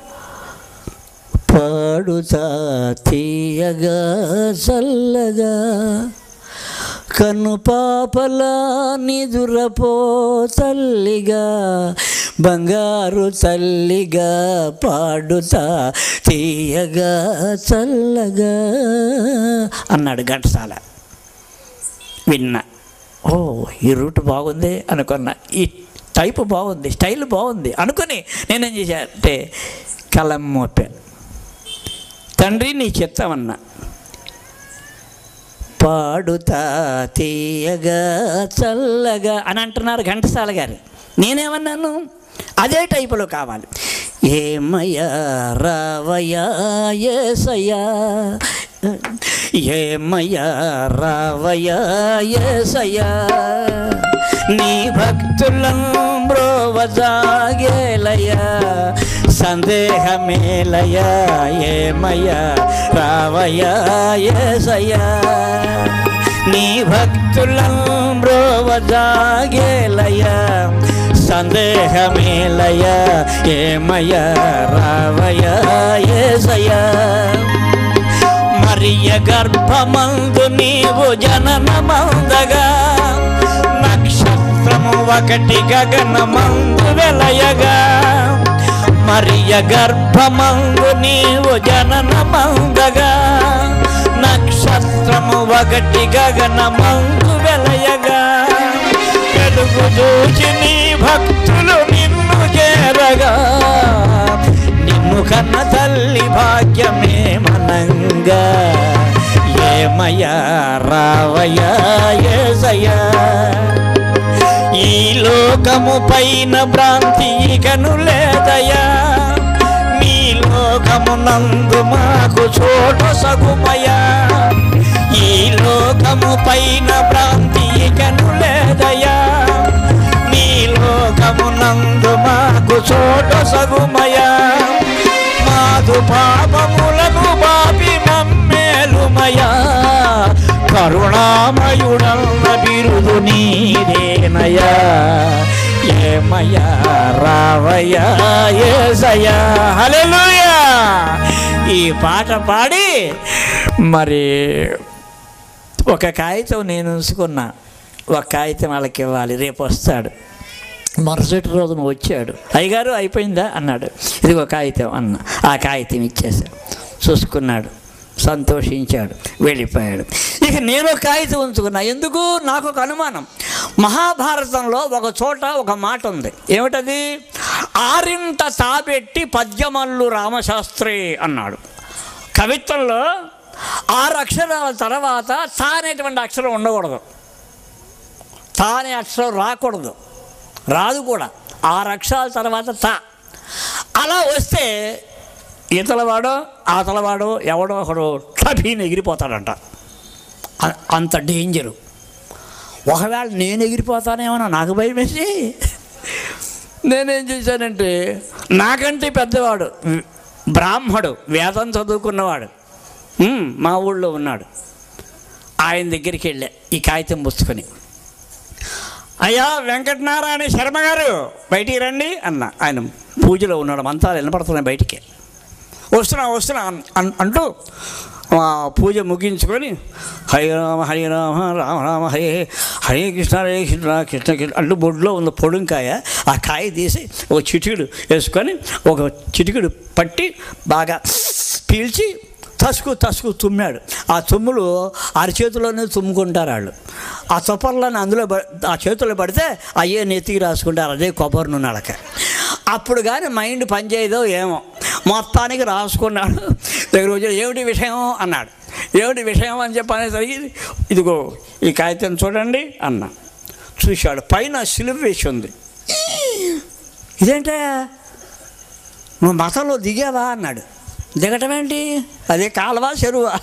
పాడుతా తీయగా చల్లగా కన్ను పాపలా నిదురపో తల్లిగా బంగారు తల్లిగా పాడుతా తీయగా చల్లగా అన్నాడు ఘంటసాల విన్నా ఓ ఈ రూట్ బాగుంది అనుకున్నా ఈ టైప్ బాగుంది స్టైల్ బాగుంది అనుకుని నేనేం చేశా అంటే కలం మోపాను తండ్రి నీ చిత్తమన్నా పాడుతా తీయగా చల్లగా అని అంటున్నారు ఘంటసాల గారు నేనేమన్నాను అదే టైపులో కావాలి ఏమయ్యా రావయ్యా ఏసయ్యా ఏమయ్యా రావయ్యా ఏసయ్యా నీ భక్తులను బ్రోవజాగేలయ్యా సందేహమేలయ్యా ఏమయ్యా రావయ్యా ఏసయ్యా నీ భక్తులను బ్రోవజాగేలయ్యా సందేహమేలయ్యా ఏమయ్యా రావయ్యా ఏసయ్యా మరియ గర్భమందు నీవు జననమందగా నక్షత్రము ఒకటి గగనమందు వెలయగా మరియ గర్భమందు నీవు జననమందగా నక్షత్రము ఒకటి గగనమందు వెలయగా వెలుగు చూచి నీ భక్తులు నిన్ను చేరగా నిన్ను కన్న తల్లి భాగ్యమే మనంగా ఏమయ్యా రావయ్యా ఏసయ్యా ఈ లోకము పైన భ్రాంతి ఇకను లేదయా మీ లోకము నందు మాకు చోటు సగుమయా ఈ లోకము పైన భ్రాంతి ఇకను లేదయా మీ లోకము నందు మాకు చోటు సగుమయా మాదు పాపములను బాపి మమ్మేలుమయా కరుణామయుడన్న బిరుదు నీదేనయా ఏమయ్యా రావయ్యా ఏసయ్యా హల్లెలూయా ఈ పాట పాడి మరి ఒక కాగితం నేను ఉంచుకున్నా ఒక కాగితం వాళ్ళకి ఇవ్వాలి రేపు వస్తాడు మరుసటి రోజున వచ్చాడు అయ్యగారు అయిపోయిందా అన్నాడు ఇది ఒక కాగితం అన్న ఆ కాగితం ఇచ్చేసాడు చూసుకున్నాడు సంతోషించాడు వెళ్ళిపోయాడు ఇక నేను ఒక కాగితం ఉంచుకున్నా ఎందుకు నాకు ఒక అనుమానం మహాభారతంలో ఒక చోట ఒక మాట ఉంది ఏమిటది ఆరింట తాబెట్టి పద్యమల్లు రామశాస్త్రి అన్నాడు కవిత్వంలో ఆరు అక్షరాల తర్వాత తా అనేటువంటి అక్షరం ఉండకూడదు తా అనే అక్షరం రాకూడదు రాదు కూడా ఆరు అక్షరాల తర్వాత తా అలా వస్తే ఈతలవాడో ఆతలవాడో ఎవడో ఒకడు టబీని ఎగిరిపోతాడంట అ- అంత డేంజరు ఒకవేళ నేను ఎగిరిపోతానేమో నాకు భయం వేసి నేనేం చేశానంటే నాకంటే పెద్దవాడు వి- బ్రాహ్మడు వేదం చదువుకున్నవాడు ఉమ్, మా ఊళ్ళో ఉన్నాడు ఆయన దగ్గరికి వెళ్ళా ఈ కాగితం పుచ్చుకొని అయ్యా వెంకటనారాయణ శర్మ గారు బయటికి రండి అన్న ఆయన పూజలో ఉన్నాడు మంతాలు వినపడుతున్నాయి బయటికి వస్తున్నా వస్తున్నా అన్- అన్- అంటూ ఆ పూజ ముగించుకొని హరి రామ హరి రామ రామ రామ హరే హరే కృష్ణ హరే కృష్ణ కృష్ణ కృష్ణ అంటూ బొడ్లో ఉన్న పొడుంకాయ ఆ కాయ తీసి ఒక చిటికెడు వేసుకొని ఒక చిటికెడు పట్టి బాగా పీల్చి తసుకు తసుకు తుమ్మాడు ఆ తుమ్ములు అరచేతిలోనే తుమ్ముకుంటారు వాళ్ళు ఆ చొప్పర్లను అందులో ప- ఆ చేతుల్లో పడితే అయ్యే నెత్తికి రాసుకుంటారు అదే కొబ్బరి నూనె అలక అప్పుడు కానీ మైండ్ పనిచేయదో ఏమో మొత్తానికి రాసుకున్నాడు దగ్గర వచ్చి ఏమిటి విషయం అన్నాడు ఏమిటి విషయం అని చెప్పనేసరికి ఇదిగో ఈ కాగితం చూడండి అన్న చూశాడు పైన సిలువ వేసి ఉంది ఇదేంటే నువ్వు మతంలో దిగావా అన్నాడు దిగటం ఏంటి అదే కాలువా చెరువా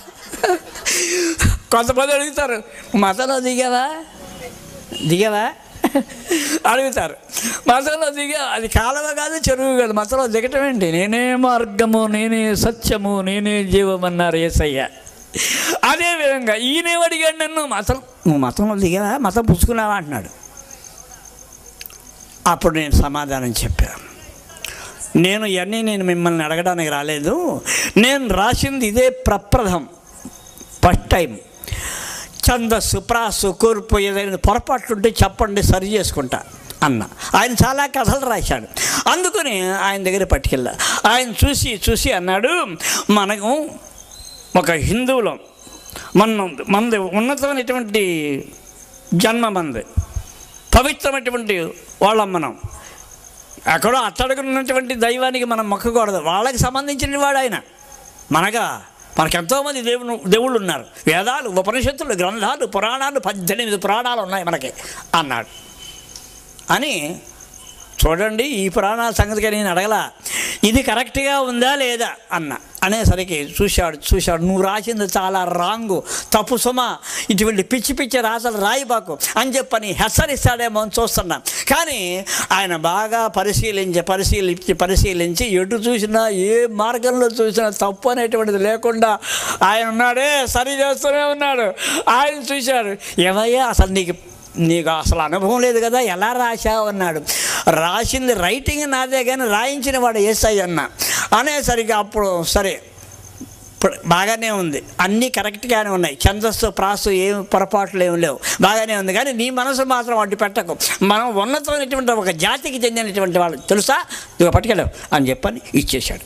కొంతమంది అడుగుతారు మతంలో దిగావా దిగావా అడుగుతారు మతంలో దిగా అది కాలువ కాదు చెరువు కాదు మతంలో దిగటం ఏంటి నేనే మార్గము నేనే సత్యము నేనే జీవం అన్నారు ఏసయ్య అదే విధంగా ఈయనేం అడిగాడు నన్ను మతం నువ్వు మతంలో దిగావా మతం పుచ్చుకున్నావా అంటున్నాడు అప్పుడు నేను సమాధానం చెప్పాను నేను ఇవన్నీ నేను మిమ్మల్ని అడగడానికి రాలేదు నేను రాసింది ఇదే ప్రప్రథం ఫస్ట్ టైం ఛందస్సు ప్రాసు కూర్పు ఏదైనా పొరపాట్లుంటే చెప్పండి సరి చేసుకుంటా అన్న ఆయన చాలా కథలు రాశాడు అందుకని ఆయన దగ్గర పట్టుకెళ్ళా ఆయన చూసి చూసి అన్నాడు మనకు ఒక హిందువులం మన మనది ఉన్నతమైనటువంటి జన్మ మంది పవిత్రమైనటువంటి వాళ్ళం మనం ఎక్కడో అట్టడుగున్నటువంటి దైవానికి మనం మొక్కకూడదు వాళ్ళకి సంబంధించిన వాడు ఆయన మనగా మనకు ఎంతోమంది దేవుడు దేవుళ్ళు ఉన్నారు వేదాలు ఉపనిషత్తులు గ్రంథాలు పురాణాలు పద్దెనిమిది పురాణాలు ఉన్నాయి మనకి అన్నాడు అని చూడండి ఈ పురాణాల సంగతిగా నేను అడగలా ఇది కరెక్ట్గా ఉందా లేదా అన్న అనేసరికి చూశాడు చూశాడు నువ్వు రాసింది చాలా రాంగు తప్పు సుమ ఇటువంటి పిచ్చి పిచ్చి రాతలు రాయిబాకు అని చెప్పని హెచ్చరిస్తాడేమో అని చూస్తున్నాం కానీ ఆయన బాగా పరిశీలించి పరిశీలించి పరిశీలించి ఎటు చూసినా ఏ మార్గంలో చూసినా తప్పు అనేటువంటిది లేకుండా ఆయన ఉన్నాడే సరి చేస్తూనే ఉన్నాడు ఆయన చూశాడు ఏమయ్యా అసలు నీకు నీకు అసలు అనుభవం లేదు కదా ఎలా రాశావు అన్నాడు రాసింది రైటింగ్ నాదే కానీ రాయించిన వాడు ఏసై అన్న అనేసరికి అప్పుడు సరే ఇప్పుడు బాగానే ఉంది అన్నీ కరెక్ట్గానే ఉన్నాయి ఛందస్సు ప్రాసు ఏం పొరపాట్లు ఏమి లేవు బాగానే ఉంది కానీ నీ మనసు మాత్రం అడ్డు పెట్టకు మనం ఉన్నతమైనటువంటి ఒక జాతికి చెందినటువంటి వాళ్ళు తెలుసా ఇదిగో పట్టుకెళ్ళావు అని చెప్పని ఇచ్చేశాడు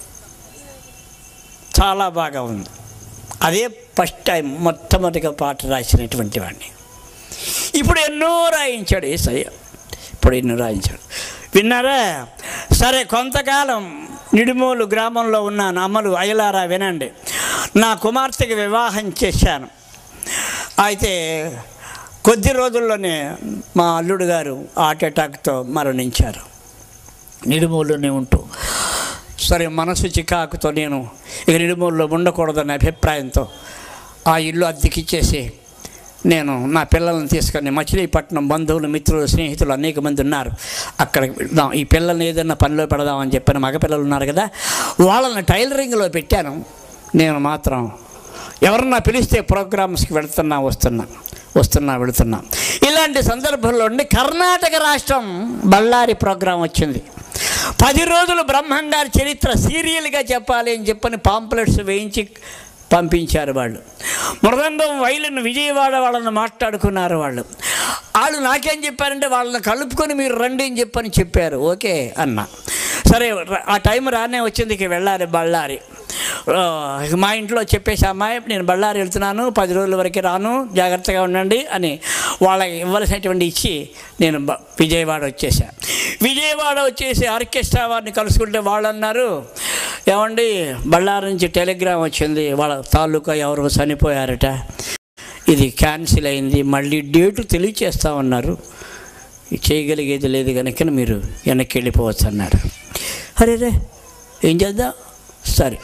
చాలా బాగా ఉంది అదే ఫస్ట్ టైం మొట్టమొదటిగా పాట రాసినటువంటి వాడిని ఇప్పుడు ఎన్నో రాయించాడు ఏసయ్య ఇప్పుడు ఎన్నో రాయించాడు విన్నారా సరే కొంతకాలం నిడుమూలు గ్రామంలో ఉన్నాను అమ్మలు అయలారా వినండి నా కుమార్తెకి వివాహం చేశాను అయితే కొద్ది రోజుల్లోనే మా అల్లుడు గారు హార్ట్ అటాక్తో మరణించారు నిడుమూలునే ఉంటూ సరే మనసు చికాకుతో నేను ఇక నిడుమూలులో ఉండకూడదనే అభిప్రాయంతో ఆ ఇల్లు అద్దెకిచ్చేసి నేను నా పిల్లల్ని తీసుకొని మచిలీపట్నం బంధువులు మిత్రులు స్నేహితులు అనేక మంది ఉన్నారు అక్కడికి వెళ్దాం ఈ పిల్లల్ని ఏదైనా పనిలో పెడదామని చెప్పిన మగ పిల్లలు ఉన్నారు కదా వాళ్ళని టైలరింగ్లో పెట్టాను నేను మాత్రం ఎవరన్నా పిలిస్తే ప్రోగ్రామ్స్కి వెళుతున్నా వస్తున్నా వస్తున్నా వెళుతున్నా ఇలాంటి సందర్భంలో ఉండి కర్ణాటక రాష్ట్రం బళ్ళారి ప్రోగ్రాం వచ్చింది పది రోజులు బ్రహ్మంగారి చరిత్ర సీరియల్గా చెప్పాలి అని చెప్పని పాంప్లెట్స్ వేయించి పంపించారు వాళ్ళు మృదంగం వైలిన్ విజయవాడ వాళ్ళని మాట్లాడుకున్నారు వాళ్ళు వాళ్ళు నాకేం చెప్పారంటే వాళ్ళని కలుపుకొని మీరు రండి అని చెప్పని చెప్పారు ఓకే అన్న సరే ర- ఆ టైం రానే వచ్చింది ఇక వెళ్ళాలి బళ్ళారి ఆ, ఇక మా ఇంట్లో చెప్పేసి అమ్మాయి నేను బళ్ళారి వెళ్తున్నాను పది రోజుల వరకు రాను జాగ్రత్తగా ఉండండి అని వాళ్ళకి ఇవ్వాల్సినటువంటి ఇచ్చి నేను బ- విజయవాడ వచ్చేసా విజయవాడ వచ్చేసి ఆర్కెస్ట్రా వారిని కలుసుకుంటే వాళ్ళు అన్నారు ఏమండి బళ్ళారి నుంచి టెలిగ్రామ్ వచ్చింది వాళ్ళ తాలూకా ఎవరు చనిపోయారట ఇది క్యాన్సిల్ అయింది మళ్ళీ డేటు తెలియచేస్తామన్నారు చేయగలిగేది లేదు కనుక మీరు వెనక్కి వెళ్ళిపోవచ్చు అన్నారు అరే రే ఏం చేద్దాం సరే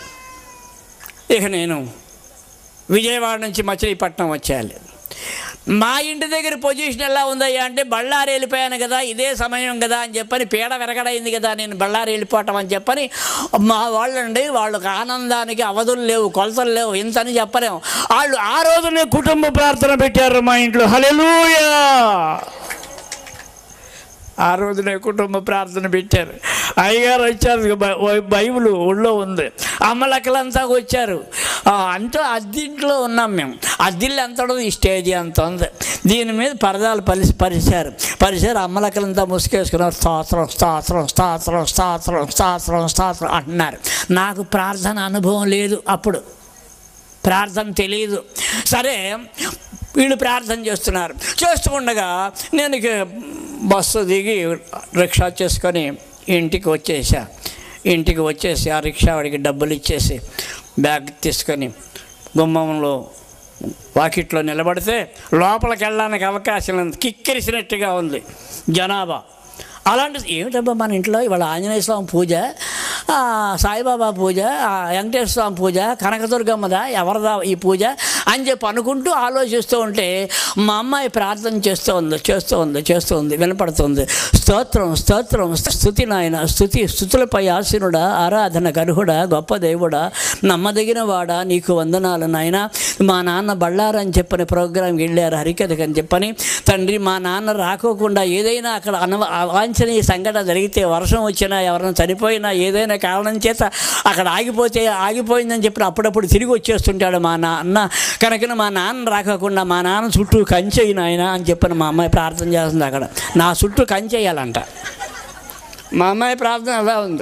ఇక నేను విజయవాడ నుంచి మచిలీపట్నం వచ్చేయాలి మా ఇంటి దగ్గర పొజిషన్ ఎలా ఉందయ్యా అంటే బళ్ళారి వెళ్ళిపోయాను కదా ఇదే సమయం కదా అని చెప్పని పీడ వెరగడైంది కదా నేను బళ్ళారి వెళ్ళిపోవటం అని చెప్పని మా వాళ్ళండి వాళ్ళకి ఆనందానికి అవధులు లేవు కొలతలు లేవు ఇంతని చెప్పలేము వాళ్ళు ఆ రోజునే కుటుంబ ప్రార్థన పెట్టారు మా ఇంట్లో హల్లెలూయా ఆ రోజునే కుటుంబ ప్రార్థన పెట్టారు అయ్యగారు వచ్చారు బై- బై- బైబిల్ ఒళ్ళో ఉంది అమ్మలక్కలంతా వచ్చారు ఆ, అంతా అద్దింట్లో ఉన్నాం మేము అద్దిల్లు ఎంత ఉండదు ఈ స్టేజ్ అంత ఉంది దీని మీద పరదాలు పరిసి పరిచారు పరిచారు అమ్మలక్కలంతా ముసుకేసుకున్నారు స్తోత్రం స్తోత్రం స్తోత్రం స్తోత్రం స్తోత్రం స్తోత్రం అంటున్నారు నాకు ప్రార్థన అనుభవం లేదు అప్పుడు ప్రార్థన తెలియదు సరే వీళ్ళు ప్రార్థన చేస్తున్నారు చేస్తూ ఉండగా నేను ఇక బస్సు దిగి రిక్షా చేసుకొని ఇంటికి వచ్చేసా ఇంటికి వచ్చేసి ఆ రిక్షా వాడికి డబ్బులు ఇచ్చేసి బ్యాగ్ తీసుకొని గుమ్మంలో వాకిట్లో నిలబడితే లోపలికి వెళ్ళడానికి అవకాశం లేదు కిక్కిరిసినట్టుగా ఉంది జనాభా అలాంటి ఏమిటబ్బా మన ఇంట్లో ఇవాళ ఆంజనేయ స్వామి పూజ ఆ, సాయిబాబా పూజ ఆ, వెంకటేశ్వర స్వామి పూజ కనకదుర్గమ్మదా ఎవరిదా ఈ పూజ అని చెప్పి అనుకుంటూ ఆలోచిస్తూ ఉంటే మా అమ్మాయి ప్రార్థన చేస్తూ ఉంది చేస్తూ ఉంది చేస్తూ ఉంది వినపడుతుంది స్తోత్రం స్తోత్రం స్థుతి నాయన స్థుతి స్థుతులపై ఆశీనుడా ఆరాధన గర్హుడా గొప్ప దేవుడా నమ్మదగిన వాడా నీకు వందనాలు నాయన మా నాన్న బళ్ళారని చెప్పని ప్రోగ్రాంకి వెళ్ళారు హరికథకి అని చెప్పని తండ్రి మా నాన్న రాకోకుండా ఏదైనా అక్కడ అన అవాంఛనీయ సంఘటన జరిగితే వర్షం వచ్చినా ఎవరైనా చనిపోయినా ఏదైనా కారణం చేత అక్కడ ఆగిపోతే ఆగిపోయిందని చెప్పిన అప్పుడప్పుడు తిరిగి వచ్చేస్తుంటాడు మా నాన్న కనుక మా నాన్న రాకోకుండా మా నాన్న చుట్టూ కంచెయ్యి నాయన అని చెప్పని మా అమ్మాయి ప్రార్థన చేస్తుంది అక్కడ నా చుట్టూ కంచెయ్యాలంట మా అమ్మాయి ప్రార్థన అలా ఉంది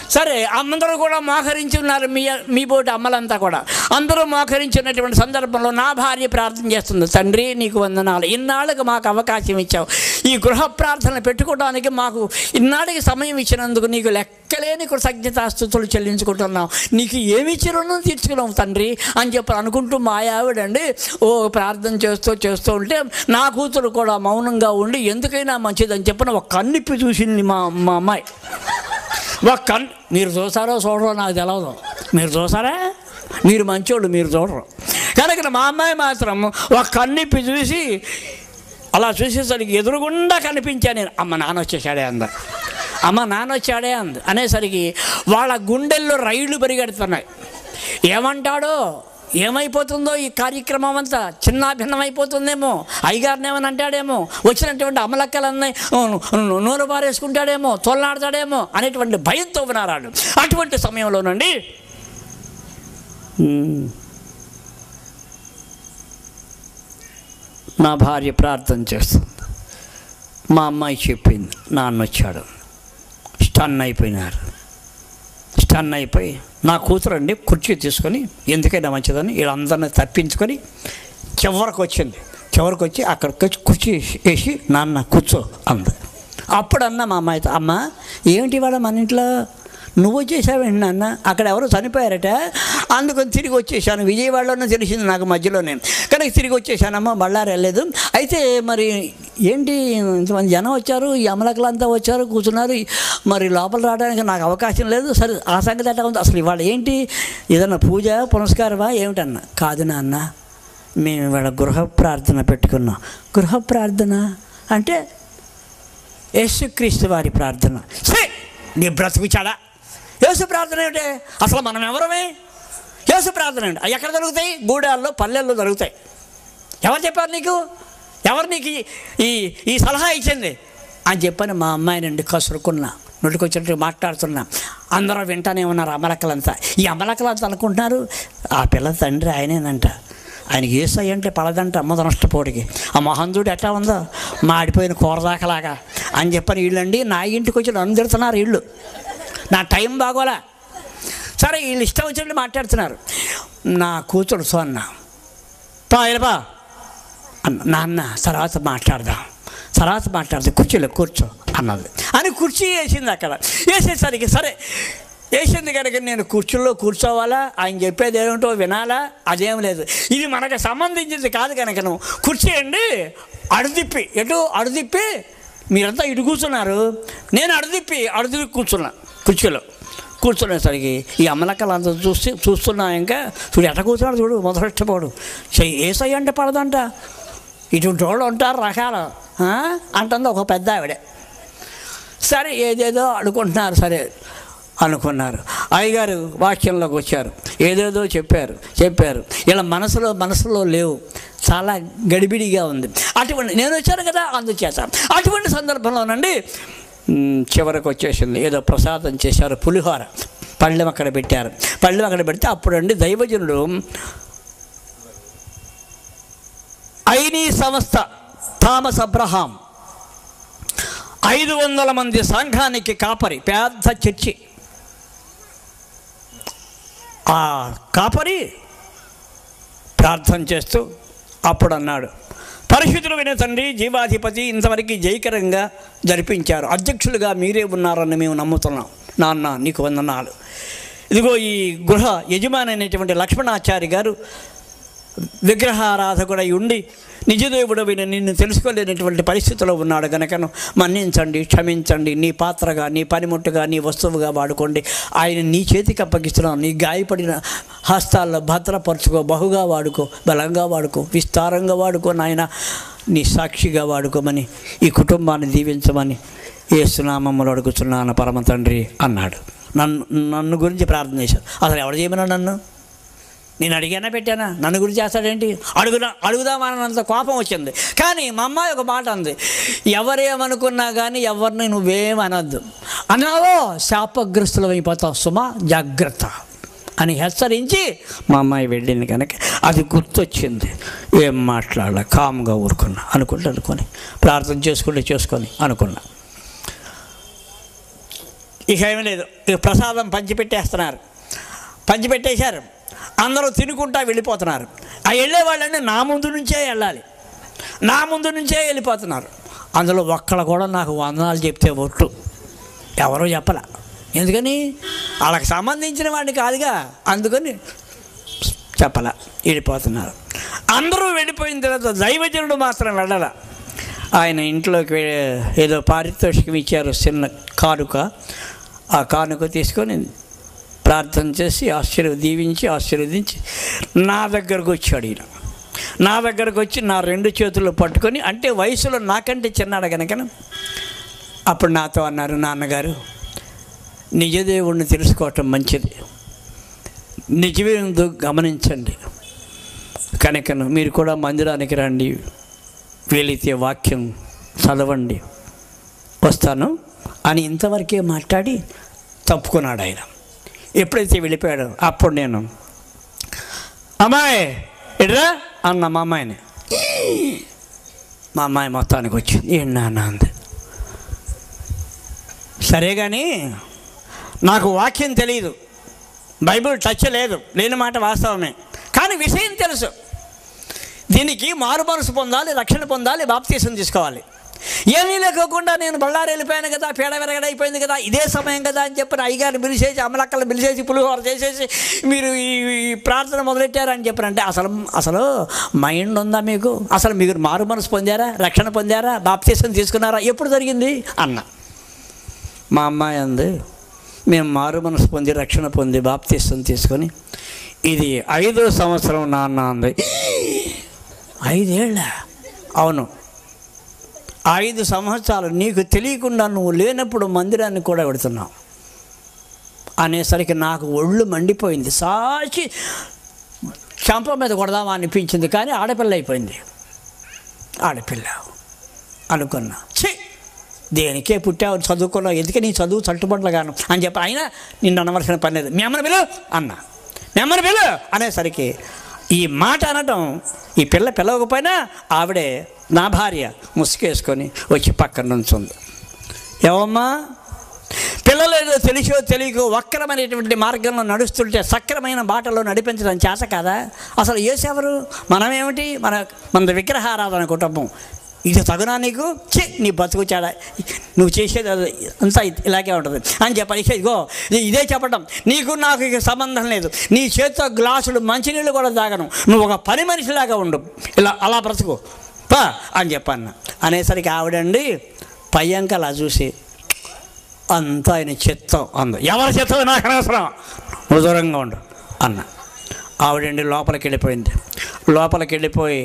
సరే అందరూ కూడా మోకరించి ఉన్నారు మీ మీ బోటి అమ్మలంతా కూడా అందరూ మోకరించినటువంటి సందర్భంలో నా భార్య ప్రార్థన చేస్తుంది తండ్రి నీకు వందనాలు ఇన్నాళ్ళకి మాకు అవకాశం ఇచ్చావు ఈ గృహ ప్రార్థన పెట్టుకోవడానికి మాకు ఇన్నాళ్ళకి సమయం ఇచ్చినందుకు నీకు లెక్కలేని కృతజ్ఞతాస్థుతులు చెల్లించుకుంటున్నాం నీకు ఏమి ఇచ్చి రుణం తీర్చుకున్నాం తండ్రి అని చెప్పి అనుకుంటూ మా ఆవిడండి ఓ ప్రార్థన చేస్తూ చేస్తూ ఉంటే నా కూతురు కూడా మౌనంగా ఉండి ఎందుకైనా మంచిదని చెప్పిన ఒక కన్నిప్పి చూసింది మా మా అమ్మాయి ఒక కన్ మీరు చూసారో చూడరో నాకు తెలియదు మీరు చూసారా మీరు మంచోళ్ళు మీరు చూడరు కనుక మా అమ్మాయి మాత్రం ఒక కన్నిప్పి చూసి అలా చూసేసరికి ఎదురుగుండా కనిపించా నేను అమ్మ నాన్న వచ్చేసాడే అంద అమ్మ నాన్న వచ్చాడే అంది అనేసరికి వాళ్ళ గుండెల్లో రైళ్లు పరిగెడుతున్నాయి ఏమంటాడో ఏమైపోతుందో ఈ కార్యక్రమం అంతా చిన్నాభిన్నమైపోతుందేమో అయ్యగారిని ఏమని అంటాడేమో వచ్చినటువంటి అమలక్కలన్నీ నూనె పారేసుకుంటాడేమో తొలనాడతాడేమో అనేటువంటి భయంతో ఉన్నారాడు అటువంటి సమయంలోనండి ఉమ్, నా భార్య ప్రార్థన చేస్తుంది మా అమ్మాయి చెప్పింది నాన్న వచ్చాడు స్టన్ అయిపోయినారు స్టన్ అయిపోయి నా కూతురండి కుర్చీ తీసుకొని ఎందుకైనా మంచిదని వీళ్ళందరినీ తప్పించుకొని చివరికి వచ్చింది చివరికి వచ్చి అక్కడికి వచ్చి కుర్చీ వేసి- వేసి నాన్న కూర్చో అంది అప్పుడు అన్న మా అమ్మాయితో అమ్మ ఏమిటి వాడు మన ఇంట్లో నువ్వు వచ్చేసావేంటి నాన్న అక్కడ ఎవరో చనిపోయారట అందుకని తిరిగి వచ్చేసాను విజయవాడలోనే తెలిసింది నాకు మధ్యలోనే కానీ తిరిగి వచ్చేసానమ్మా బళ్ళారు వెళ్ళలేదు అయితే మరి ఏంటి ఇంతమంది జనం వచ్చారు ఈ అమలకలంతా వచ్చారు కూర్చున్నారు మరి లోపల రావడానికి నాకు అవకాశం లేదు సరే ఆ సంగతి ఎట్లా ఉంది అసలు ఇవాళ ఏంటి ఏదన్నా పూజ పునస్కారమా ఏమిటన్నా కాదు నాన్న మేము ఇవాళ గృహ ప్రార్థన పెట్టుకున్నాం గృహ ప్రార్థన అంటే యేసుక్రీస్తు వారి ప్రార్థన సే నీ బ్రతుకు చాడా యేసు ప్రార్థన ఏమిటి అసలు మనం ఎవరమే యేసు ప్రార్థన ఏంటి అవి ఎక్కడ జరుగుతాయి గూడాల్లో పల్లెల్లో జరుగుతాయి ఎవరు చెప్పారు నీకు ఎవరు నీకు ఈ- ఈ ఈ సలహా ఇచ్చింది అని చెప్పని మా అమ్మాయి నుండి కసురుకున్నా నోటికొచ్చినట్టు మాట్లాడుతున్నా అందరూ వింటానే ఉన్నారు అమలక్కలంతా ఈ అమలక్కలంతా అనుకుంటున్నారు ఆ పిల్ల తండ్రి ఆయనేనంట ఆయనకి ఏసై అంటే పడదంట అమ్మద నష్టపోడికి ఆ మహంతుడు ఎట్లా ఉందో మాడిపోయిన కూరదాకలాగా అని చెప్పని వీళ్ళండి నా ఇంటికి వచ్చి నన్ను తిడుతున్నారు వీళ్ళు నా టైం బాగోలా సరే వీళ్ళు ఇష్టం వచ్చినట్టు మాట్లాడుతున్నారు నా కూతురు సోన్న పా వెళ్ళపా అన్న నాన్న తర్వాత మాట్లాడదాం తర్వాత మాట్లాడదాం కుర్చీలో కూర్చో అన్నది అని కుర్చీ వేసింది అక్కడ వేసేసరికి సరే వేసింది కనుక నేను కుర్చీలో కూర్చోవాలా ఆయన చెప్పేది ఏమిటో వినాలా అదేం లేదు ఇది మనకు సంబంధించింది కాదు కనుక నువ్వు కుర్చీ అండి అడుదిప్పి ఎటు అడుదిప్పి మీరంతా ఇటు కూర్చున్నారు నేను అడుదిప్పి అడుదిప్పి కూర్చున్నా కుర్చీలో కూర్చునేసరికి ఈ అమ్మలక్కలంతా చూసి చూస్తున్నా ఇంకా చూడు ఎట్ట కూర్చున్నాడు చూడు మొదలెట్టపోడు ఏసై అంటే పడదంట ఇటువంటి వాళ్ళు ఉంటారు రకాలు ఆ? అంటుంది ఒక పెద్ద ఆవిడే సరే ఏదేదో అనుకుంటున్నారు సరే అనుకున్నారు అయ్యగారు వాక్యంలోకి వచ్చారు ఏదేదో చెప్పారు చెప్పారు ఇలా మనసులో మనసులో లేవు చాలా గడిబిడిగా ఉంది అటువంటి నేను వచ్చాను కదా అందుచేత అటువంటి సందర్భంలోనండి మ్, చివరికి వచ్చేసింది ఏదో ప్రసాదం చేశారు పులిహోర పళ్ళెం అక్కడ పెట్టారు పళ్ళెం అక్కడ పెడితే అప్పుడండి దైవజనుడు ఐనీ సంస్థ థామస్ అబ్రహాం ఐదు వందల మంది సంఘానికి కాపరి పెద్ద చర్చి ఆ కాపరి ప్రార్థన చేస్తూ అప్పుడు అన్నాడు పరిశుద్ధులు వినే తండ్రి జీవాధిపతి ఇంతవరకు జయకరంగా జరిపించారు అధ్యక్షులుగా మీరే ఉన్నారని మేము నమ్ముతున్నాం నాన్న నీకు వందనాలు ఇదిగో ఈ గృహ యజమాని అయినటువంటి లక్ష్మణాచారి గారు విగ్రహారాధకుడై ఉండి నిజదేవుడవిన నిన్ను తెలుసుకోలేనటువంటి పరిస్థితిలో ఉన్నాడు గనకను మన్నించండి క్షమించండి నీ పాత్రగా నీ పనిముట్టుగా నీ వస్తువుగా వాడుకోండి ఆయన నీ చేతికి అప్పగిస్తున్నాను నీ గాయపడిన హస్తాల్లో భద్రపరచుకో బహుగా వాడుకో బలంగా వాడుకో విస్తారంగా వాడుకో నాయన నీ సాక్షిగా వాడుకోమని ఈ కుటుంబాన్ని దీవించమని ఏసునామమ్మలు అడుగుతున్నాను పరమ తండ్రి అన్నాడు నన్ను నన్ను గురించి ప్రార్థన చేశాడు అసలు ఎవడు చేయమన్నా నన్ను నేను అడిగానా పెట్టానా నన్ను గురించి చేస్తాడేంటి అడుగుదా అడుగుదామన్నంత కోపం వచ్చింది కానీ మా అమ్మాయి ఒక మాట అంది ఎవరేమనుకున్నా కానీ ఎవరిని నువ్వేం అనొద్దు అన్నావో శాపగ్రస్తులు అయిపోతావు సుమా జాగ్రత్త అని హెచ్చరించి మా అమ్మాయి వెళ్ళింది కనుక అది గుర్తొచ్చింది ఏం మాట్లాడాల కామ్గా ఊరుకున్నా అనుకుంటూ అనుకొని ప్రార్థన చేసుకుంటే చేసుకొని అనుకున్నా ఇక ఏమీ లేదు ఇక ప్రసాదం పంచిపెట్టేస్తున్నారు పంచిపెట్టేశారు అందరూ తినుకుంటా వెళ్ళిపోతున్నారు ఆ వెళ్ళే వాళ్ళని నా ముందు నుంచే వెళ్ళాలి నా ముందు నుంచే వెళ్ళిపోతున్నారు అందులో ఒక్కళ్ళు కూడా నాకు వందనాలు చెప్తే ఒట్టు ఎవరో చెప్పలా ఎందుకని వాళ్ళకి సంబంధించిన వాడిని కాదుగా అందుకని చెప్పలా వెళ్ళిపోతున్నారు అందరూ వెళ్ళిపోయిన తర్వాత దైవజనుడు మాత్రం వెళ్ళాల ఆయన ఇంట్లోకి వె- ఏదో పారితోషికం ఇచ్చారు చిన్న కానుక ఆ కానుక తీసుకొని ప్రార్థన చేసి ఆశీర్వ దీవించి ఆశీర్వదించి నా దగ్గరకు వచ్చాడు ఈయన నా దగ్గరకు వచ్చి నా రెండు చేతులు పట్టుకొని అంటే వయసులో నాకంటే చిన్నాడు కనుక అప్పుడు నాతో అన్నారు నాన్నగారు నిజదేవుణ్ణి తెలుసుకోవటం మంచిది నిజమేందో గమనించండి కనుక మీరు కూడా మందిరానికి రండి వీలైతే వాక్యం చదవండి వస్తాను అని ఇంతవరకే మాట్లాడి తప్పుకున్నాడు ఆయన ఎప్పుడైతే వెళ్ళిపోయాడో అప్పుడు నేను అమ్మాయి ఇడ్రా అన్న మా అమ్మాయిని మా అమ్మాయి మొత్తానికి వచ్చింది ఏంటి నాన్న అంది సరే కానీ నాకు వాక్యం తెలియదు బైబిల్ టచ్ లేదు లేని మాట వాస్తవమే కానీ విషయం తెలుసు దీనికి మారు మనసు పొందాలి రక్షణ పొందాలి బాప్తీసం తీసుకోవాలి ఏమీ లేకోకుండా నేను బళ్ళారు వెళ్ళిపోయాను కదా పేడ విరగడైపోయింది కదా ఇదే సమయం కదా అని చెప్పి అయ్యగారిని పిలిచేసి అమలక్కలు పిలిచేసి పులిహోర చేసేసి మీరు ఈ ఈ ప్రార్థన మొదలెట్టారని చెప్పారంటే అసలు అసలు మైండ్ ఉందా మీకు అసలు మీరు మారు మనసు పొందారా రక్షణ పొందారా బాప్తీసం తీసుకున్నారా ఎప్పుడు జరిగింది అన్న మా అమ్మాయి అంది మేము మారు మనసు పొంది రక్షణ పొంది బాప్తీసం తీసుకొని ఇది ఐదో సంవత్సరం నాన్న అంది ఐదేళ్ళ అవును ఐదు సంవత్సరాలు నీకు తెలియకుండా నువ్వు లేనప్పుడు మందిరాన్ని కూడా పెడుతున్నావు అనేసరికి నాకు ఒళ్ళు మండిపోయింది సాచి చంప మీద కొడదామా అనిపించింది కానీ ఆడపిల్ల అయిపోయింది ఆడపిల్ల అనుకున్నా ఛీ దేనికే పుట్టావు చదువుకున్నావు ఎందుకే నీ చదువు చట్టుబట్ల గాను అని చెప్పి అయినా నిన్ను అనవలసిన పని లేదు మీ అమ్మని పిలు అన్న మీ అమ్మని పిలు అనేసరికి ఈ మాట అనటం ఈ పిల్ల పిలవకపోయినా ఆవిడే నా భార్య ముసుకేసుకొని వచ్చి పక్కన నుంచుంది ఏవమ్మా పిల్లలు ఏదో తెలిసో తెలియకో వక్రమైనటువంటి మార్గంలో నడుస్తుంటే సక్రమైన బాటలో నడిపించడం చేత కాదా అసలు ఏసేవరు మనమేమిటి మన మన విగ్రహారాధన కుటుంబం ఇది తగునా నీకు ఛీ నీ బతుకు చాడా నువ్వు చేసేది అది అంతా ఇలాగే ఉంటుంది అని చెప్పాలి ఇగో ఇది- ఇదే చెప్పడం నీకు నాకు ఇక సంబంధం లేదు నీ చేతితో గ్లాసులు మంచినీళ్ళు కూడా తాగను నువ్వు ఒక పని మనిషిలాగా ఉండు ఇలా అలా బ్రతుకు పా అని చెప్పాను అనేసరికి ఆవిడండి పయ్యంక అలా చూసి అంతా ఆయన చిత్తం అంది ఎవరి చిత్తం నాకు అనవసరం నువ్వు దూరంగా ఉండు అన్న ఆవిడండి లోపలికి వెళ్ళిపోయింది లోపలికి వెళ్ళిపోయి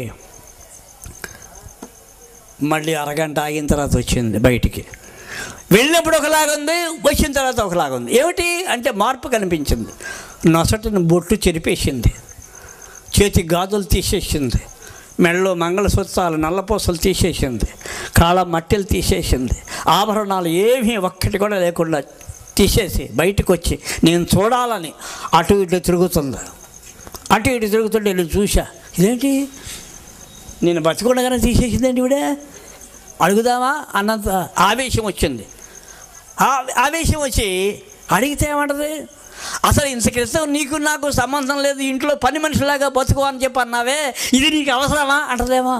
మళ్ళీ అరగంట ఆగిన తర్వాత వచ్చింది బయటికి వెళ్ళినప్పుడు ఒకలాగా ఉంది వచ్చిన తర్వాత ఒకలాగా ఉంది ఏమిటి అంటే మార్పు కనిపించింది నొసటిని బొట్టు చెరిపేసింది చేతి గాజులు తీసేసింది మెడలో మంగళసూత్రాలు నల్లపూసలు తీసేసింది కాళ్ళ మట్టెలు తీసేసింది ఆభరణాలు ఏమీ ఒక్కటి కూడా లేకుండా తీసేసి బయటకు వచ్చి నేను చూడాలని అటు ఇటు తిరుగుతుంది అటు ఇటు తిరుగుతుంటే నేను చూసా ఇదేంటి నేను బతికుండగానే తీసేసిందండి ఇవిడే అడుగుదామా అన్నంత ఆవేశం వచ్చింది ఆ- ఆవేశం వచ్చి అడిగితే ఏమంటది అసలు ఇంత క్రితం నీకు నాకు సంబంధం లేదు ఇంట్లో పని మనిషిలాగా బతుకు అని చెప్పి అన్నావే ఇది నీకు అవసరమా అంటదేమో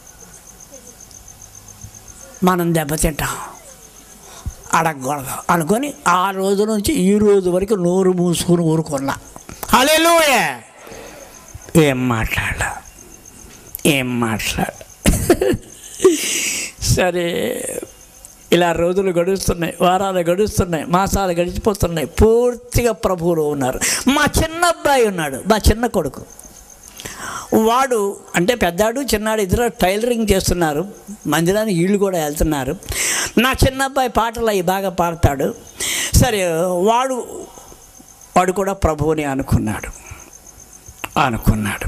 మనం దెబ్బతింటాం అడగకూడదు అనుకొని ఆ రోజు నుంచి ఈ రోజు వరకు నోరు మూసుకుని ఊరుకున్నా అలెలుయే ఏం మాట్లాడ ఏం మాట్లాడ సరే ఇలా రోజులు గడుస్తున్నాయి వారాలు గడుస్తున్నాయి మాసాలు గడిచిపోతున్నాయి పూర్తిగా ప్రభువులో ఉన్నారు మా చిన్న అబ్బాయి ఉన్నాడు మా చిన్న కొడుకు వాడు అంటే పెద్దాడు చిన్నాడు ఇద్దరు టైలరింగ్ చేస్తున్నారు మందిరానికి వీళ్ళు కూడా వెళ్తున్నారు నా చిన్న అబ్బాయి పాటలు అవి బాగా పాడతాడు సరే వాడు వాడు కూడా ప్రభువుని అనుకున్నాడు అనుకున్నాడు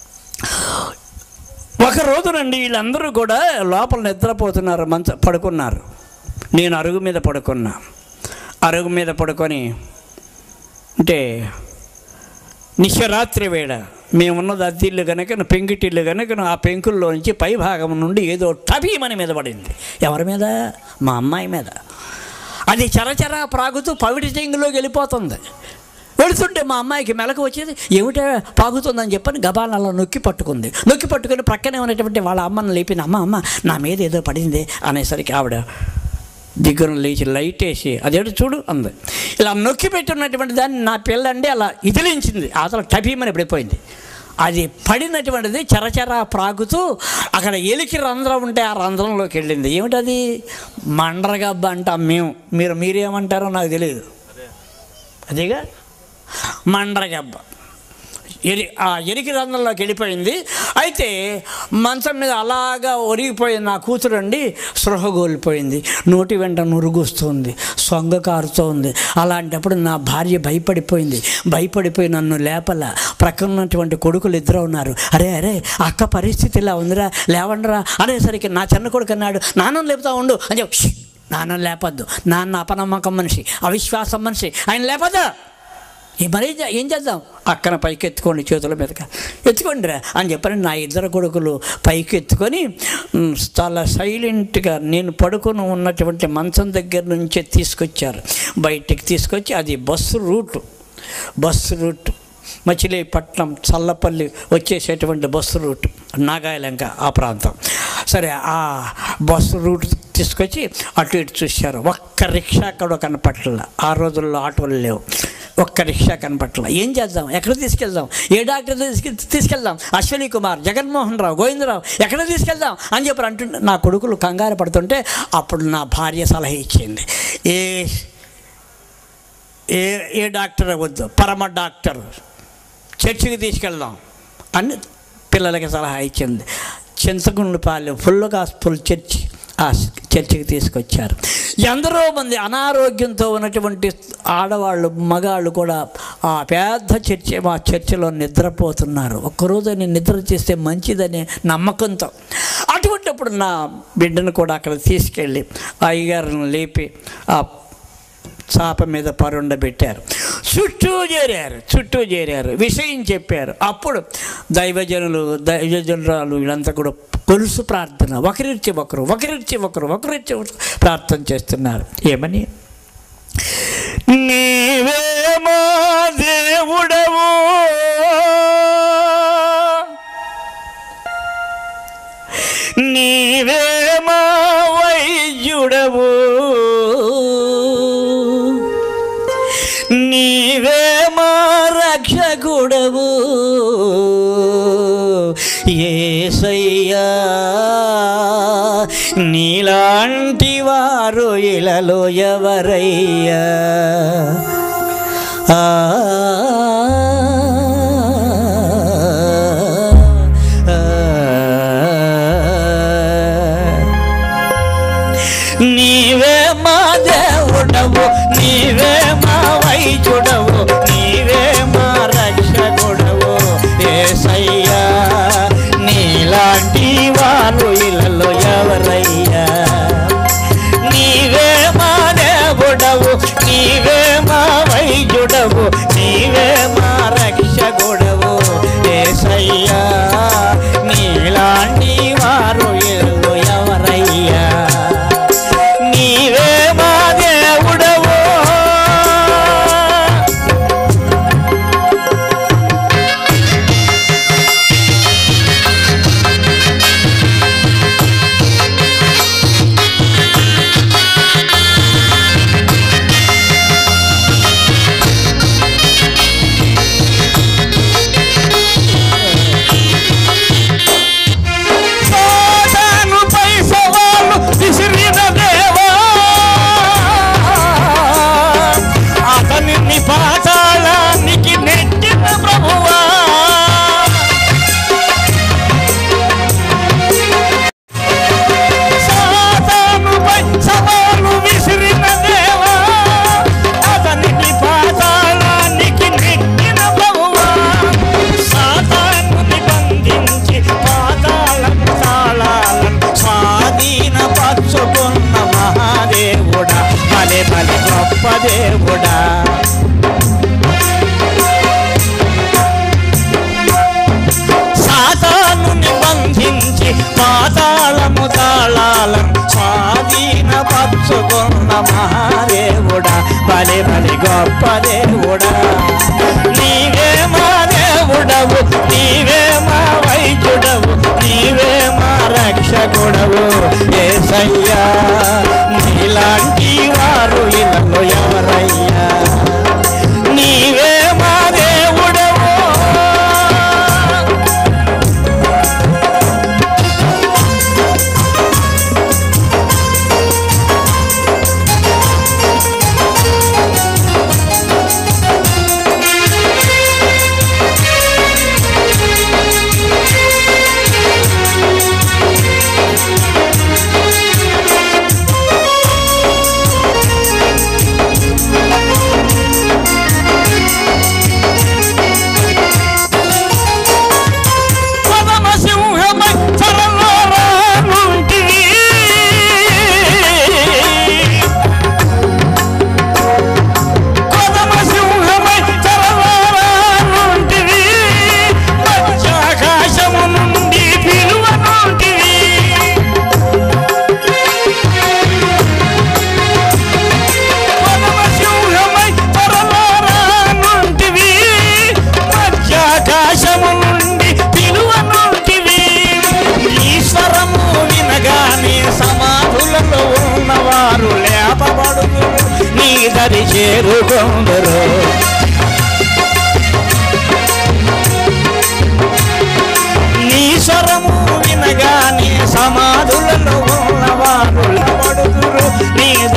ఒక రోజునండి వీళ్ళందరూ కూడా లోపల నిద్రపోతున్నారు మంచ పడుకున్నారు నేను అరుగు మీద పడుకున్నా అరుగు మీద పడుకొని అంటే నిశరాత్రి వేళ మేమున్నది అద్దిల్లు కనుక పెంకిటిల్లు కనుక ఆ పెంకుల్లో నుంచి పై భాగం నుండి ఏదో టబీమని మీద పడింది ఎవరి మీద మా అమ్మాయి మీద అది చరచర ప్రాగుతూ పవిటి చెంగులోకి వెళ్ళిపోతుంది వెళుతుంటే మా అమ్మాయికి మెలకు వచ్చేది ఏమిటో పాగుతుందని చెప్పని గబాలను అలా నొక్కి పట్టుకుంది నొక్కి పట్టుకుని ప్రక్కనే ఉన్నటువంటి వాళ్ళ అమ్మని లేపింది అమ్మ అమ్మ నా మీద ఏదో పడింది అనేసరికి ఆవిడ దిగ్గున లేచి లైట్ వేసి అదేంటి చూడు అంది ఇలా నొక్కి పెట్టున్నటువంటి దాన్ని నా పిల్లండి అలా ఇదిలించింది అసలు టపీమని పడిపోయింది అది పడినటువంటిది చరచర ప్రాగుతూ అక్కడ ఎలికి రంధ్రం ఉంటే ఆ రంధ్రంలోకి వెళ్ళింది ఏమిటది మండ్రగబ్బ అంటాం మేము మీరు మీరేమంటారో నాకు తెలియదు అదేగా మండ్రగబ్బ ఎరి ఆ ఎరికి రంధ్రంలోకి వెళ్ళిపోయింది అయితే మంచం మీద అలాగా ఒరిగిపోయింది నా కూతురండి స్పృహ కోల్పోయింది నోటి వెంట నురుగుస్తుంది సొంగ కారుతోంది అలాంటప్పుడు నా భార్య భయపడిపోయింది భయపడిపోయి నన్ను లేపల ప్రక్కన ఉన్నటువంటి కొడుకులు ఇద్దరు ఉన్నారు అరే అరే అక్క పరిస్థితి ఇలా ఉందిరా లేవండిరా అనేసరికి నా చిన్న కొడుకు అన్నాడు నాన్న లేపుతా ఉండు అని చెప్పి "ష్! నాన్న లేపద్దు నాన్న అపనమ్మకం మనిషి అవిశ్వాసం మనిషి ఆయన లేపద్దా ఏ మరి ఏం చే- ఏం చేద్దాం అక్కన పైకి ఎత్తుకోండి చేతుల మీదగా ఎత్తుకోండిరా అని చెప్పని నా ఇద్దరు కొడుకులు పైకి ఎత్తుకొని మ్, చాలా సైలెంట్గా నేను పడుకొని ఉన్నటువంటి మంచం దగ్గర నుంచే తీసుకొచ్చారు బయటికి తీసుకొచ్చి అది bus route bus route Machilipatnam Challapalli వచ్చేసేటువంటి బస్సు రూట్ నాగాయలంక ఆ ప్రాంతం సరే ఆ బస్సు రూట్ తీసుకొచ్చి అటు ఇటు చూశారు ఒక్క రిక్షా కూడా కనపట్ల ఆ రోజుల్లో ఆటోలు లేవు ఒక్క రిక్షా కనపట్ల ఏం చేద్దాం ఎక్కడ తీసుకెళ్దాం ఏ డాక్టర్ తీసుకు తీసుకెళ్దాం అశ్విని కుమార్ జగన్మోహన్ రావు గోవిందరావు ఎక్కడ తీసుకెళ్దాం అని చెప్పి అంటుంటే నా కొడుకులు కంగారు పడుతుంటే అప్పుడు నా భార్య సలహా ఇచ్చింది ఏ ఏ ఏ డాక్టర్ వద్దు పరమ డాక్టర్ చర్చికి తీసుకెళ్దాం అని పిల్లలకి సలహా ఇచ్చింది చింతకుండుపాలెం ఫుల్ గాస్పుల్ చర్చి ఆ చర్చికి తీసుకొచ్చారు ఎందరో మంది అనారోగ్యంతో ఉన్నటువంటి ఆడవాళ్ళు మగాళ్ళు కూడా ఆ పెద్ద చర్చి మా చర్చిలో నిద్రపోతున్నారు ఒక్కరోజు నేను నిద్ర చేస్తే మంచిదనే నమ్మకంతో అటువంటిప్పుడు నా బిడ్డను కూడా అక్కడ తీసుకెళ్ళి ఆ అయ్యగారిని లేపి ఆ చాప మీద పరుండబెట్టారు చుట్టూ చేరారు చుట్టూ చేరారు విషయం చెప్పారు అప్పుడు దైవజనులు దైవజనురాలు వీళ్ళంతా కూడా కొలుసు ప్రార్థన ఒకరిచ్చి ఒకరు ఒకరిచ్చి ఒకరు ఒకరిచ్చి ఒకరు ప్రార్థన చేస్తున్నారు ఏమని నీవే మా దేవుడవు నీవే మా వైద్యుడవు నీవే మా రక్షకుడవు ఏసయ్యా నీలాంటి వారు ఇలలో ఎవరయ్యా ఆ నీవే మా దేవుడవు నీవే మా వైద్యుడవు నీవే మా రక్షకుడవు ఏసయ్యా నీలాంటి వాళ్ళు ఇళ్ళలో ఎవరయ్యా నీవే మా దేవుడవు నీవే మా వైద్యుడవు నీవే మా రక్షకుడవు ఏసయ్యా నీలాంటి వారు ఇల్లు ఎవరయ్యా నీవే మా దేవుడవు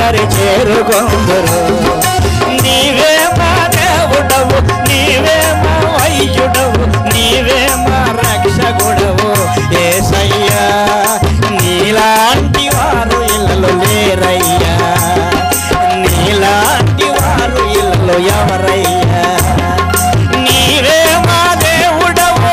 దరి చేరుకొందరు నీవే మా దేవుడవు నీవే మా వైద్యుడవు నీవే మా రక్షకుడవు ఏసయ్యా నీలాంటి వారు ఇళ్ళలో లేరయ్యా నీలాంటి వారు ఇళ్ళలో ఎవరయ్యా నీవే మా దేవుడవు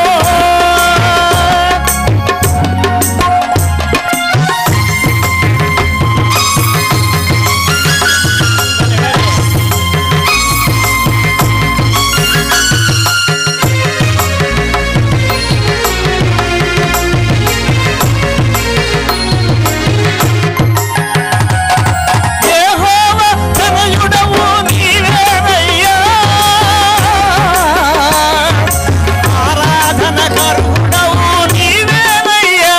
యెహోవా తనయుడవు నీవేనయ్యా. ఆరాధన కరుడవు నీవేనయ్యా.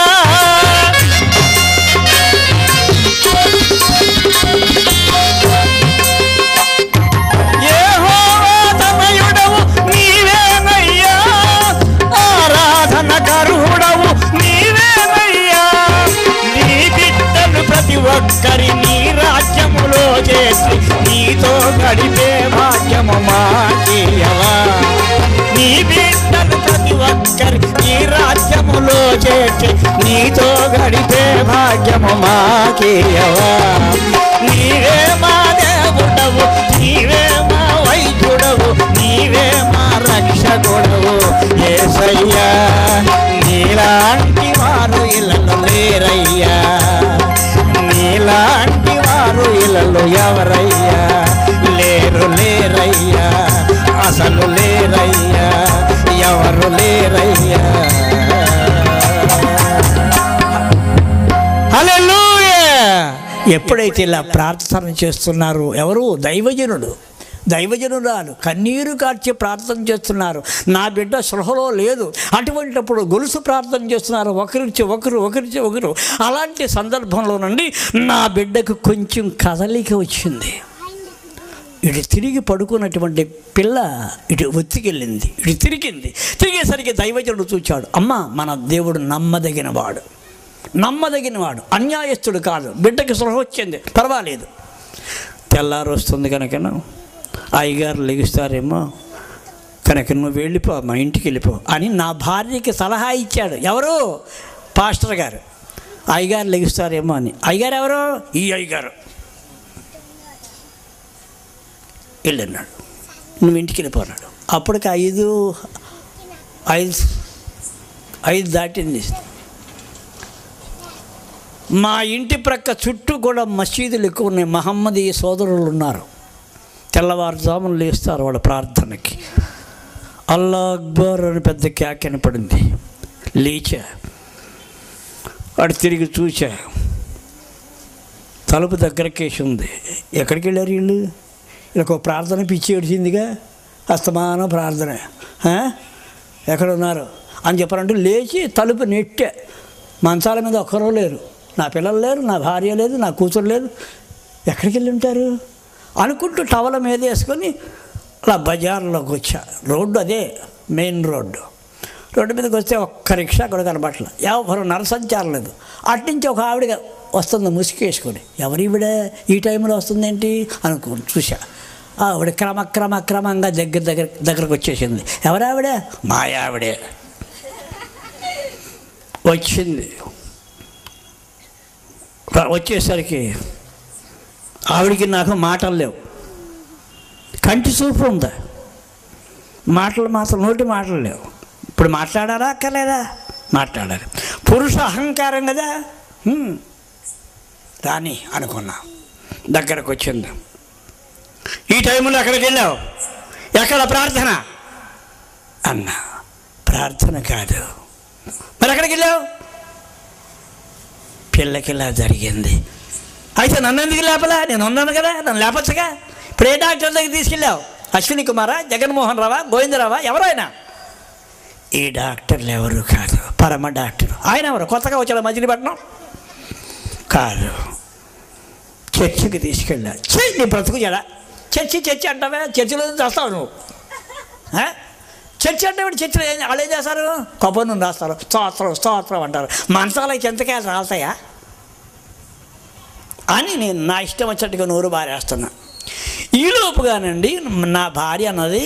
యెహోవా తనయుడవు నీవేనయ్యా. ఆరాధన కరుడవు నీవేనయ్యా. నీ బిడ్డలు ప్రతి ఒక్కరి నీ రాజ్యములో చేసి నీతో గడిపే భాగ్యము మాకేయవా నీ బిడ్డలు ప్రతి ఒక్కరి నీ రాజ్యములో చేసి నీతో గడిపే భాగ్యము మాకేయవా నీవే మా దేవుడవు నీవే మా వైద్యుడవు నీవే మా రక్షకుడవు ఏసయ్యా నీలాంటి వారు ఇళ్ళలో లేరయ్యా నీలాంటి వారు ఇళ్ళలో ఎవరయ్యా లేరు లేరయ్యా అసలు లేరయ్యా ఎవరు లేరయ్యా హల్లెలూయా ఎప్పుడైతే ఇలా ప్రార్థన చేస్తున్నారు ఎవరు దైవజనుడు దైవజనురాలు కన్నీరు కార్చి ప్రార్థన చేస్తున్నారు నా బిడ్డ సృహలో లేదు అటువంటిప్పుడు గొలుసు ప్రార్థన చేస్తున్నారు ఒకరిచి ఒకరు ఒకరిచి ఒకరు అలాంటి సందర్భంలో నుండి నా బిడ్డకు కొంచెం కదలిక వచ్చింది ఇటు తిరిగి పడుకున్నటువంటి పిల్ల ఇటు ఒత్తికెళ్ళింది ఇటు తిరిగింది తిరిగేసరికి దైవజనుడు చూచాడు అమ్మ మన దేవుడు నమ్మదగిన వాడు నమ్మదగిన వాడు అన్యాయస్తుడు కాదు బిడ్డకి సృహ వచ్చింది పర్వాలేదు తెల్లారు వస్తుంది కనుక అయ్యగారు లెగుస్తారేమో కనుక నువ్వు వెళ్ళిపో మా ఇంటికి వెళ్ళిపో అని నా భార్యకి సలహా ఇచ్చాడు ఎవరు పాస్టర్ గారు అయ్యగారు లెగుస్తారేమో అని అయ్యగారు ఎవరు ఈ అయ్యగారు వెళ్ళన్నాడు నువ్వు ఇంటికి వెళ్ళిపోన్నాడు అప్పటికి ఐదు ఐదు ఐదు దాటింది మా ఇంటి ప్రక్క చుట్టూ కూడా మసీదులు ఎక్కువ ఉన్నాయి మహమ్మదీయ సోదరులు ఉన్నారు తెల్లవారుజామున లేస్తారు వాళ్ళ ప్రార్థనకి అల్లా అక్బర్ అని పెద్ద క్యాక్ పడింది లేచా వాడు తిరిగి చూచా తలుపు దగ్గరకేసి ఉంది ఎక్కడికి వెళ్ళారు వీళ్ళు వీళ్ళకి ఒక ప్రార్థన పిచ్చి ఏడిచిందిగా అస్తమానం ప్రార్థన ఆ? ఎక్కడ ఉన్నారు అని చెప్పారంటే లేచి తలుపు నెట్టే మంచాల మీద ఒక్కరూ లేరు నా పిల్లలు లేరు నా భార్య లేదు నా కూతురు లేదు ఎక్కడికి వెళ్ళి ఉంటారు అనుకుంటూ టవల మీద వేసుకొని అలా బజార్లోకి వచ్చా రోడ్డు అదే మెయిన్ రోడ్డు రోడ్డు మీదకి వస్తే ఒక్క రిక్షా కూడా కనబట్ల ఎవరు నరసంచారం లేదు అట్నుంచి ఒక ఆవిడ వస్తుంది ముసుకేసుకొని ఎవరు ఈవిడ ఈ టైంలో వస్తుందేంటి అనుకో చూసా ఆవిడ క్రమ క్రమ క్రమంగా దగ్గర దగ్గర దగ్గరకు వచ్చేసింది ఎవరావిడ మా ఆవిడే వచ్చింది రా- వచ్చేసరికి ఆవిడికి నాకు మాటలు లేవు కంటి చూపు ఉందా మాటలు మాత్రం నోటి మాటలు లేవు ఇప్పుడు మాట్లాడారా అక్కర్లేదా మాట్లాడాలి పురుష అహంకారం కదా హ్మ్. రాని అనుకున్నా దగ్గరకు వచ్చింది ఈ టైంలో ఎక్కడికి వెళ్ళావు ఎక్కడ ప్రార్థన అన్నా ప్రార్థన కాదు మరి ఎక్కడికి వెళ్ళావు పిల్లకి ఇలా జరిగింది అయితే నన్ను ఎందుకు లేపలా నేను ఉన్నాను కదా నన్ను లేపచ్చుగా ఇప్పుడు ఏ డాక్టర్ దగ్గర తీసుకెళ్ళావు అశ్విని కుమారా జగన్మోహన్ రావా గోవిందరావా ఎవరైనా ఈ డాక్టర్లు ఎవరు కాదు పరమ డాక్టర్ ఆయన ఎవరు కొత్తగా వచ్చాడు మజిలీపట్నం కాదు చర్చికి తీసుకెళ్ళా చే నీ బ్రతుకు జడ చర్చి చర్చి అంటావే చర్చిలో నుంచి వస్తావు నువ్వు ఆ? చర్చి అంటే ఇప్పుడు చర్చిలో ఏం వాళ్ళు ఏం చేస్తారు కొబ్బరి నూనె రాస్తారు స్తోత్రం స్తోత్రం అంటారు మంచాలకి ఎంతకాయలు రాస్తాయా అని నేను నా ఇష్టం వచ్చేట్టుగా నోరు బారేస్తున్నా ఈలోపుగానండి నా భార్య అన్నది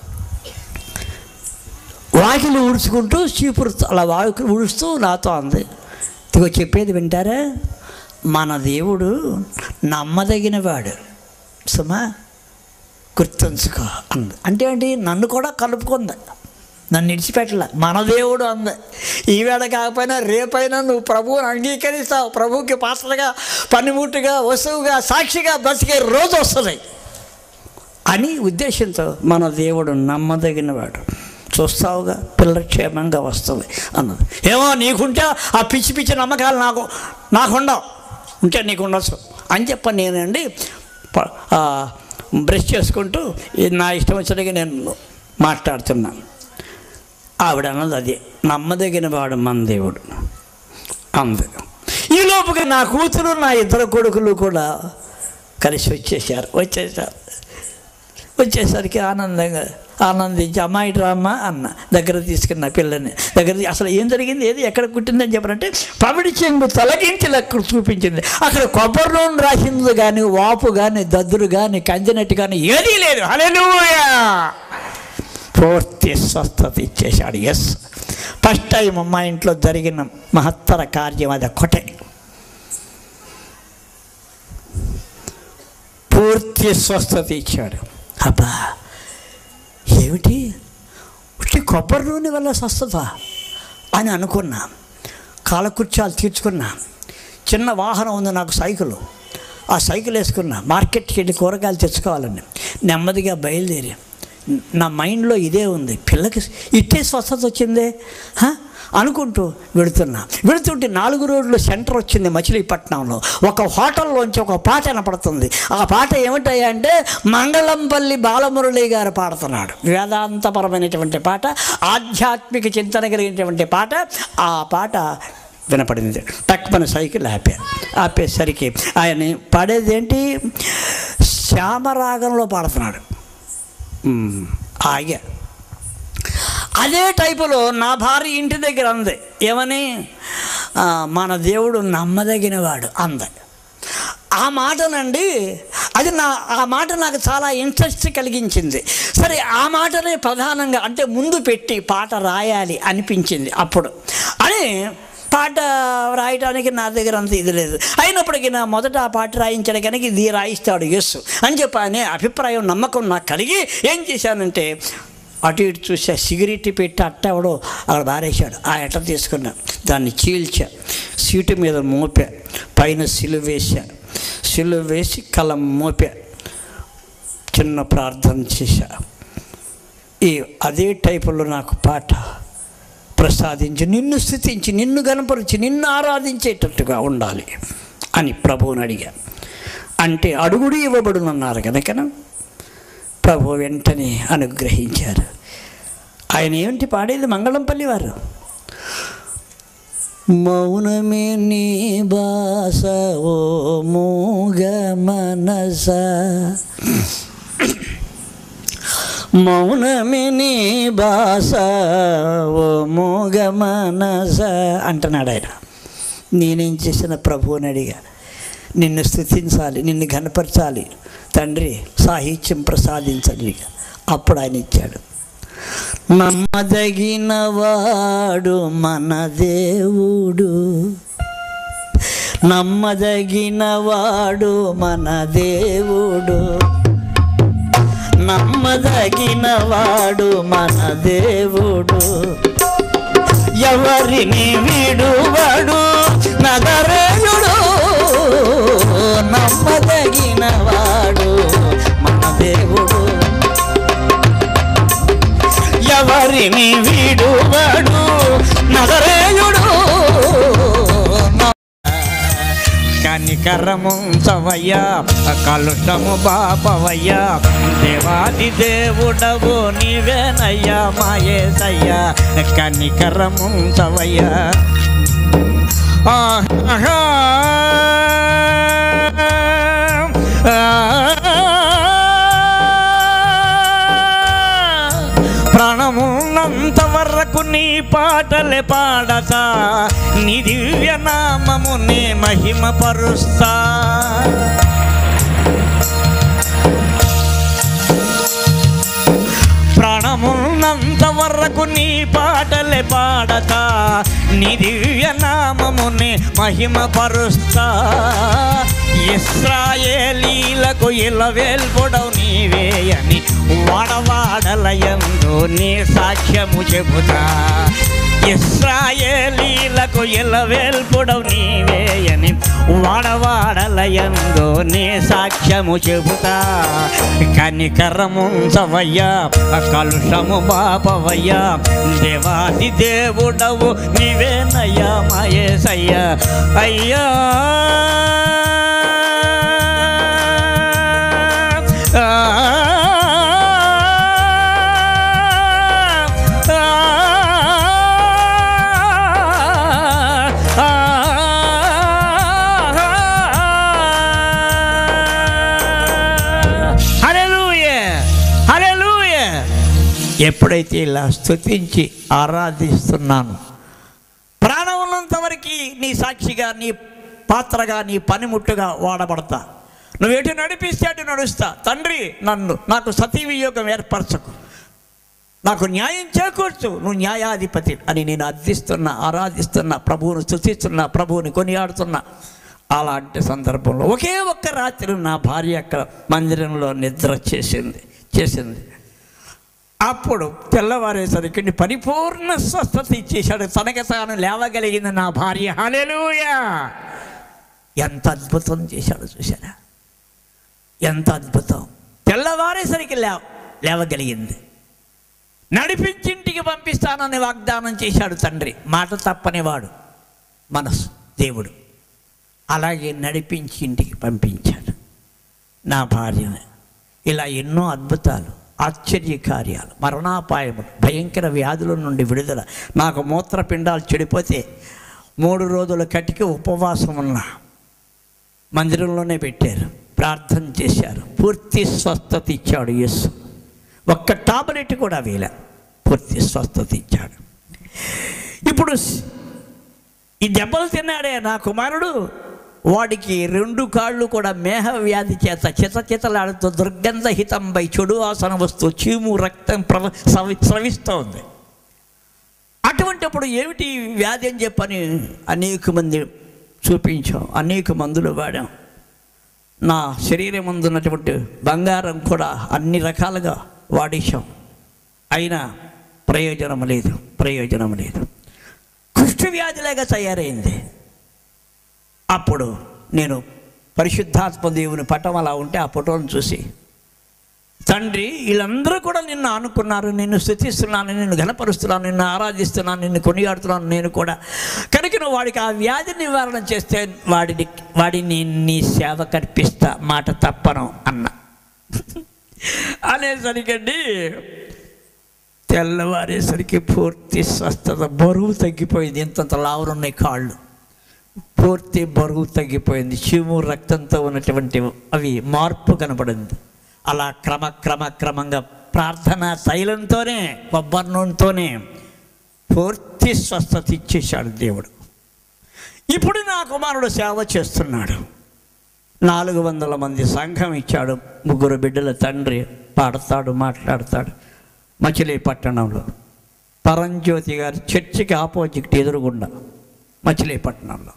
వాకిలి ఊడ్చుకుంటూ చీపురు అలా వాకిలి ఊడుస్తూ నాతో అంది ఇదిగో చెప్పేది వింటారా మన దేవుడు నమ్మదగిన వాడు సుమా గుర్తుంచుకో అంది అంటే ఏంటి నన్ను కూడా కలుపుకుంది నన్ను విడిచిపెట్టలే మన దేవుడు అంది ఈవేళ కాకపోయినా రేపైనా నువ్వు ప్రభువుని అంగీకరిస్తావు ప్రభువుకి పాత్రగా పనిముట్టుగా వస్తువుగా సాక్షిగా బ్రతికే రోజు వస్తుంది అని ఉద్దేశంతో మన దేవుడు నమ్మదగినవాడు చూస్తావుగా పిల్ల క్షేమంగా వస్తుంది అన్నది ఏమో నీకుంటే ఆ పిచ్చి పిచ్చి నమ్మకాలు నాకు నాకుండవు ఉంటే నీకు ఉండొచ్చు అని చెప్ప నేనండి ప- ఆ, బ్రష్ చేసుకుంటూ ఇది నా ఇష్టం వచ్చినట్టుగా నేను మాట్లాడుతున్నాను ఆవిడ అన్నది అది నమ్మదగిన వాడు మన దేవుడు అంది ఈ లోపుగా నా కూతురు నా ఇద్దరు కొడుకులు కూడా కలిసి వచ్చేసారు వచ్చేసారు వచ్చేసరికి ఆనందంగా ఆనందించి అమ్మాయి రామ్మా అన్న దగ్గర తీసుకున్న పిల్లని దగ్గర తీ- అసలు ఏం జరిగింది ఏది ఎక్కడ కుట్టిందని చెప్పారంటే పమిడి చెంగు తొలగించి లెక్క చూపించింది అక్కడ కొబ్బరి నూనె రాసింది కానీ వాపు కానీ దద్దురు కానీ కందినట్టు కానీ ఏదీ లేదు హల్లెలూయా పూర్తి స్వస్థత ఇచ్చేశాడు ఎస్ ఫస్ట్ టైం మా ఇంట్లో జరిగిన మహత్తర కార్యం అది ఒక్కటే పూర్తి స్వస్థత ఇచ్చాడు అబ్బా ఏమిటి ఉట్టి కొబ్బరి నూనె వల్ల స్వస్థత అని అనుకున్నా కాలకృత్యాలు తీర్చుకున్నా చిన్న వాహనం ఉంది నాకు సైకిల్ ఆ సైకిల్ వేసుకున్నా మార్కెట్కి వెళ్ళి కూరగాయలు తెచ్చుకోవాలని నెమ్మదిగా బయలుదేరి నా మైండ్లో ఇదే ఉంది పిల్లకి ఇట్టే స్వస్థత వచ్చిందే హ? అనుకుంటూ వెళుతున్నా వెళుతుంటే నాలుగు రోడ్లు సెంటర్ వచ్చింది మచిలీపట్నంలో ఒక హోటల్లోంచి ఒక పాట వినపడుతుంది ఆ పాట ఏమిటయ్యా అంటే మంగళంపల్లి బాలమురళి గారు పాడుతున్నాడు వేదాంతపరమైనటువంటి పాట ఆధ్యాత్మిక చింతన కలిగినటువంటి పాట ఆ పాట వినపడింది టక్మన సైకిల్ ఆపా ఆపేసరికి ఆయన పాడేది ఏంటి శ్యామరాగంలో పాడుతున్నాడు మ్మ్. ఆగా అదే టైపులో నా భార్య ఇంటి దగ్గర అంది ఏమని ఆ, మన దేవుడు నమ్మదగినవాడు అంది ఆ మాటనండి అది నా ఆ మాట నాకు చాలా ఇంట్రెస్ట్ కలిగించింది సరే ఆ మాటనే ప్రధానంగా అంటే ముందు పెట్టి పాట రాయాలి అనిపించింది అప్పుడు అని పాట రాయడానికి నా దగ్గర అంత ఇది లేదు అయినప్పటికీ నా మొదట ఆ పాట రాయించడానికి ఇది రాయిస్తాడు యస్సు అని చెప్పి అనే అభిప్రాయం నమ్మకం నాకు కలిగి ఏం చేశానంటే అటు ఇటు చూసా సిగరెట్ పెట్టి అట్ట ఎవడో అక్కడ బారేశాడు ఆ ఎట్ట తీసుకున్నా దాన్ని చీల్చా సీటు మీద మోపా పైన సిలువ వేసా సిలువ వేసి కలం మోపా చిన్న ప్రార్థన చేశా ఈ అదే టైపులో నాకు పాట ప్రసాదించి నిన్ను స్థుతించి నిన్ను గనపరిచి నిన్ను ఆరాధించేటట్టుగా ఉండాలి అని ప్రభువుని అడిగా అంటే అడుగుడు ఇవ్వబడునన్నారు కనుక ప్రభు వెంటనే అనుగ్రహించారు ఆయన ఏమిటి పాడేది మంగళంపల్లి వారు మౌనమే నీ బాస ఓ మూగ మనస మౌనమే నీ బాస ఓ మూగ మనస అంటున్నాడు ఆయన నేనేం చేసిన ప్రభువుని అడిగా నిన్ను స్థుతించాలి నిన్ను ఘనపరచాలి తండ్రి సాహిత్యం ప్రసాదించండి అప్పుడు ఆయన ఇచ్చాడు నమ్మదగిన వాడు మన దేవుడు నమ్మదగిన వాడు మన దేవుడు నమ్మదగిన వాడు మన దేవుడు ఎవరిని విడువడు నగరేయుడు నమ్మదగిన వాడు మన దేవుడు ఎవరిని విడువడు నగరేయుడు కనికరము చవయ్యా కలుషము బాపవయ్యా దేవాది దేవుడవు నీవేనయ్యా మాయేసయ్యా కనికరము చవయ్యా ఆహా. ప్రాణమున్నంత వరకు నీ పాటలే పాడతా నీ దివ్య నామమునే మహిమ పరుస్తా ప్రాణమున్నంత వరకు నీ పాటలే పాడతా నీ దివ్య నామమునే మహిమ పరుస్తా ఇస్రాయేలీలకు ఇలవేల్పుడవు నీవే అని వాడవాడలయందు నీ సాక్ష్యము చెబుతా ఇస్రాయేలీలకు ఇలవేల్పుడవు నీవే అని వాడవాడలయందు నీ సాక్ష్యము చెబుతా కనికరముంచవయ్యా కలుషము బాపవయ్యా దేవాది దేవుడవు నీవేనయ్యా మాయేసయ్యా అయ్యా ఎప్పుడైతే ఇలా స్తుతించి ఆరాధిస్తున్నాను ప్రాణం ఉన్నంత వరకు నీ సాక్షిగా నీ పాత్రగా నీ పనిముట్టుగా వాడబడతా నువ్వు ఎటు నడిపిస్తే అటు నడుస్తా తండ్రి నన్ను నాకు సతీవియోగం ఏర్పరచకు నాకు న్యాయం చేకూర్చు నువ్వు న్యాయాధిపతి అని నేను అర్థిస్తున్నా ఆరాధిస్తున్నా ప్రభువును స్థుతిస్తున్నా ప్రభువుని కొనియాడుతున్నా అలాంటి సందర్భంలో ఒకే ఒక్క రాత్రి నా భార్య అక్కడ మందిరంలో నిద్ర చేసింది చేసింది అప్పుడు తెల్లవారేసరికి నీ పరిపూర్ణ స్వస్థత ఇచ్చేశాడు తనకి తాను లేవగలిగింది నా భార్య హల్లెలూయా ఎంత అద్భుతం చేశాడు చూసారా ఎంత అద్భుతం తెల్లవారేసరికి లేవ లేవగలిగింది నడిపించింటికి పంపిస్తానని వాగ్దానం చేశాడు తండ్రి మాట తప్పనివాడు మనసు దేవుడు అలాగే నడిపించి ఇంటికి పంపించాడు నా భార్యని ఇలా ఎన్నో అద్భుతాలు ఆశ్చర్య కార్యాలు మరణాపాయములు భయంకర వ్యాధుల నుండి విడుదల నాకు మూత్రపిండాలు చెడిపోతే మూడు రోజుల కటికి ఉపవాసం ఉన్నా మందిరంలోనే పెట్టారు ప్రార్థన చేశారు పూర్తి స్వస్థత ఇచ్చాడు యేసు ఒక్క టాబ్లెట్ కూడా వేల పూర్తి స్వస్థత ఇచ్చాడు ఇప్పుడు స్- ఈ దెబ్బలు తిన్నాడే నా కుమారుడు వాడికి రెండు కాళ్ళు కూడా మేహ వ్యాధి చేత చిత చితలాడుతూ దుర్గంధహితంపై చెడు వాసన వస్తూ చీము రక్తం ప్రవ స్రవి స్రవిస్తూ ఉంది అటువంటిప్పుడు ఏమిటి ఈ వ్యాధి అని చెప్పని అనేక మంది చూపించాం అనేక మందులు వాడాం నా శరీరం ముందు ఉన్నటువంటి బంగారం కూడా అన్ని రకాలుగా వాడేశాం అయినా ప్రయోజనం లేదు ప్రయోజనం లేదు కుష్ఠ వ్యాధిలాగా తయారైంది అప్పుడు నేను పరిశుద్ధాత్మ దేవుని పటం అలా ఉంటే ఆ ఫోటోను చూసి తండ్రి వీళ్ళందరూ కూడా నిన్ను ఆనుకున్నారు నిన్ను స్థుతిస్తున్నాను నిన్ను ఘనపరుస్తున్నాను నిన్ను ఆరాధిస్తున్నాను నిన్ను కొనియాడుతున్నాను నేను కూడా కనుక నువ్వు వాడికి ఆ వ్యాధి నివారణ చేస్తే వాడిని వాడిని నీ సేవ కల్పిస్తా మాట తప్పను అన్న అనేసరికండి తెల్లవారేసరికి పూర్తి స్వస్థత బరువు తగ్గిపోయింది ఇంతంత లావులున్నాయి కాళ్ళు పూర్తి బరువు తగ్గిపోయింది చీము రక్తంతో ఉన్నటువంటి అవి మార్పు కనపడింది అలా క్రమ క్రమ క్రమంగా ప్రార్థన తైలంతోనే కొబ్బరి నూనెతోనే పూర్తి స్వస్థత ఇచ్చేశాడు దేవుడు ఇప్పుడు నా కుమారుడు సేవ చేస్తున్నాడు నాలుగు వందల మంది సంఘం ఇచ్చాడు ముగ్గురు బిడ్డల తండ్రి పాడతాడు మాట్లాడతాడు మచిలీపట్టణంలో పరంజ్యోతి గారి చర్చికి ఆపోజిట్ ఎదురుగుండా మచిలీపట్నంలో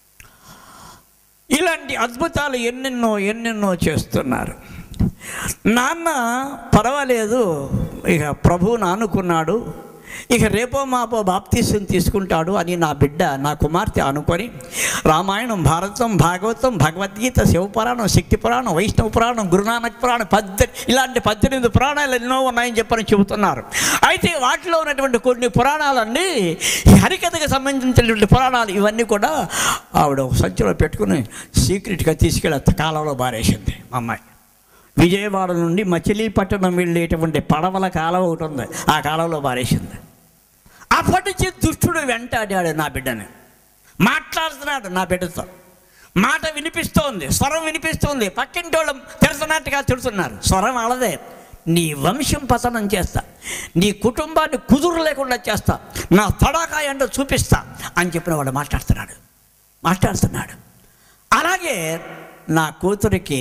ఇలాంటి అద్భుతాలు ఎన్నెన్నో ఎన్నెన్నో చేస్తున్నారు నాన్న పర్వాలేదు ఇక ప్రభువును అనుకున్నాడు ఇక రేపో మాపో బాప్తీసం తీసుకుంటాడు అని నా బిడ్డ నా కుమార్తె అనుకొని రామాయణం భారతం భాగవతం భగవద్గీత శివపురాణం శక్తి పురాణం వైష్ణవ పురాణం గురునానక్ పురాణం పద్దె ఇలాంటి పద్దెనిమిది పురాణాలు ఎన్నో ఉన్నాయని చెప్పని చెబుతున్నారు అయితే వాటిలో ఉన్నటువంటి కొన్ని పురాణాలన్నీ ఈ హరికథకు సంబంధించినటువంటి పురాణాలు ఇవన్నీ కూడా ఆవిడ ఒక సంచిలో పెట్టుకుని సీక్రెట్గా తీసుకెళ్ళి కాలంలో బారేసింది మా అమ్మాయి విజయవాడ నుండి మచిలీపట్నం వెళ్ళేటువంటి పడవల కాలం ఒకటి ఉంది ఆ కాలంలో పారేసింది అప్పటి నుంచి దుష్టుడు వెంటాడాడు నా బిడ్డని మాట్లాడుతున్నాడు నా బిడ్డతో మాట వినిపిస్తోంది స్వరం వినిపిస్తోంది పక్కింటి వాళ్ళు తిడుతున్నట్టుగా తిడుతున్నారు స్వరం వాళ్ళదే నీ వంశం పతనం చేస్తా నీ కుటుంబాన్ని కుదురు లేకుండా చేస్తా నా తడాకాయ అంటే చూపిస్తా అని చెప్పిన వాడు మాట్లాడుతున్నాడు మాట్లాడుతున్నాడు అలాగే నా కూతురికి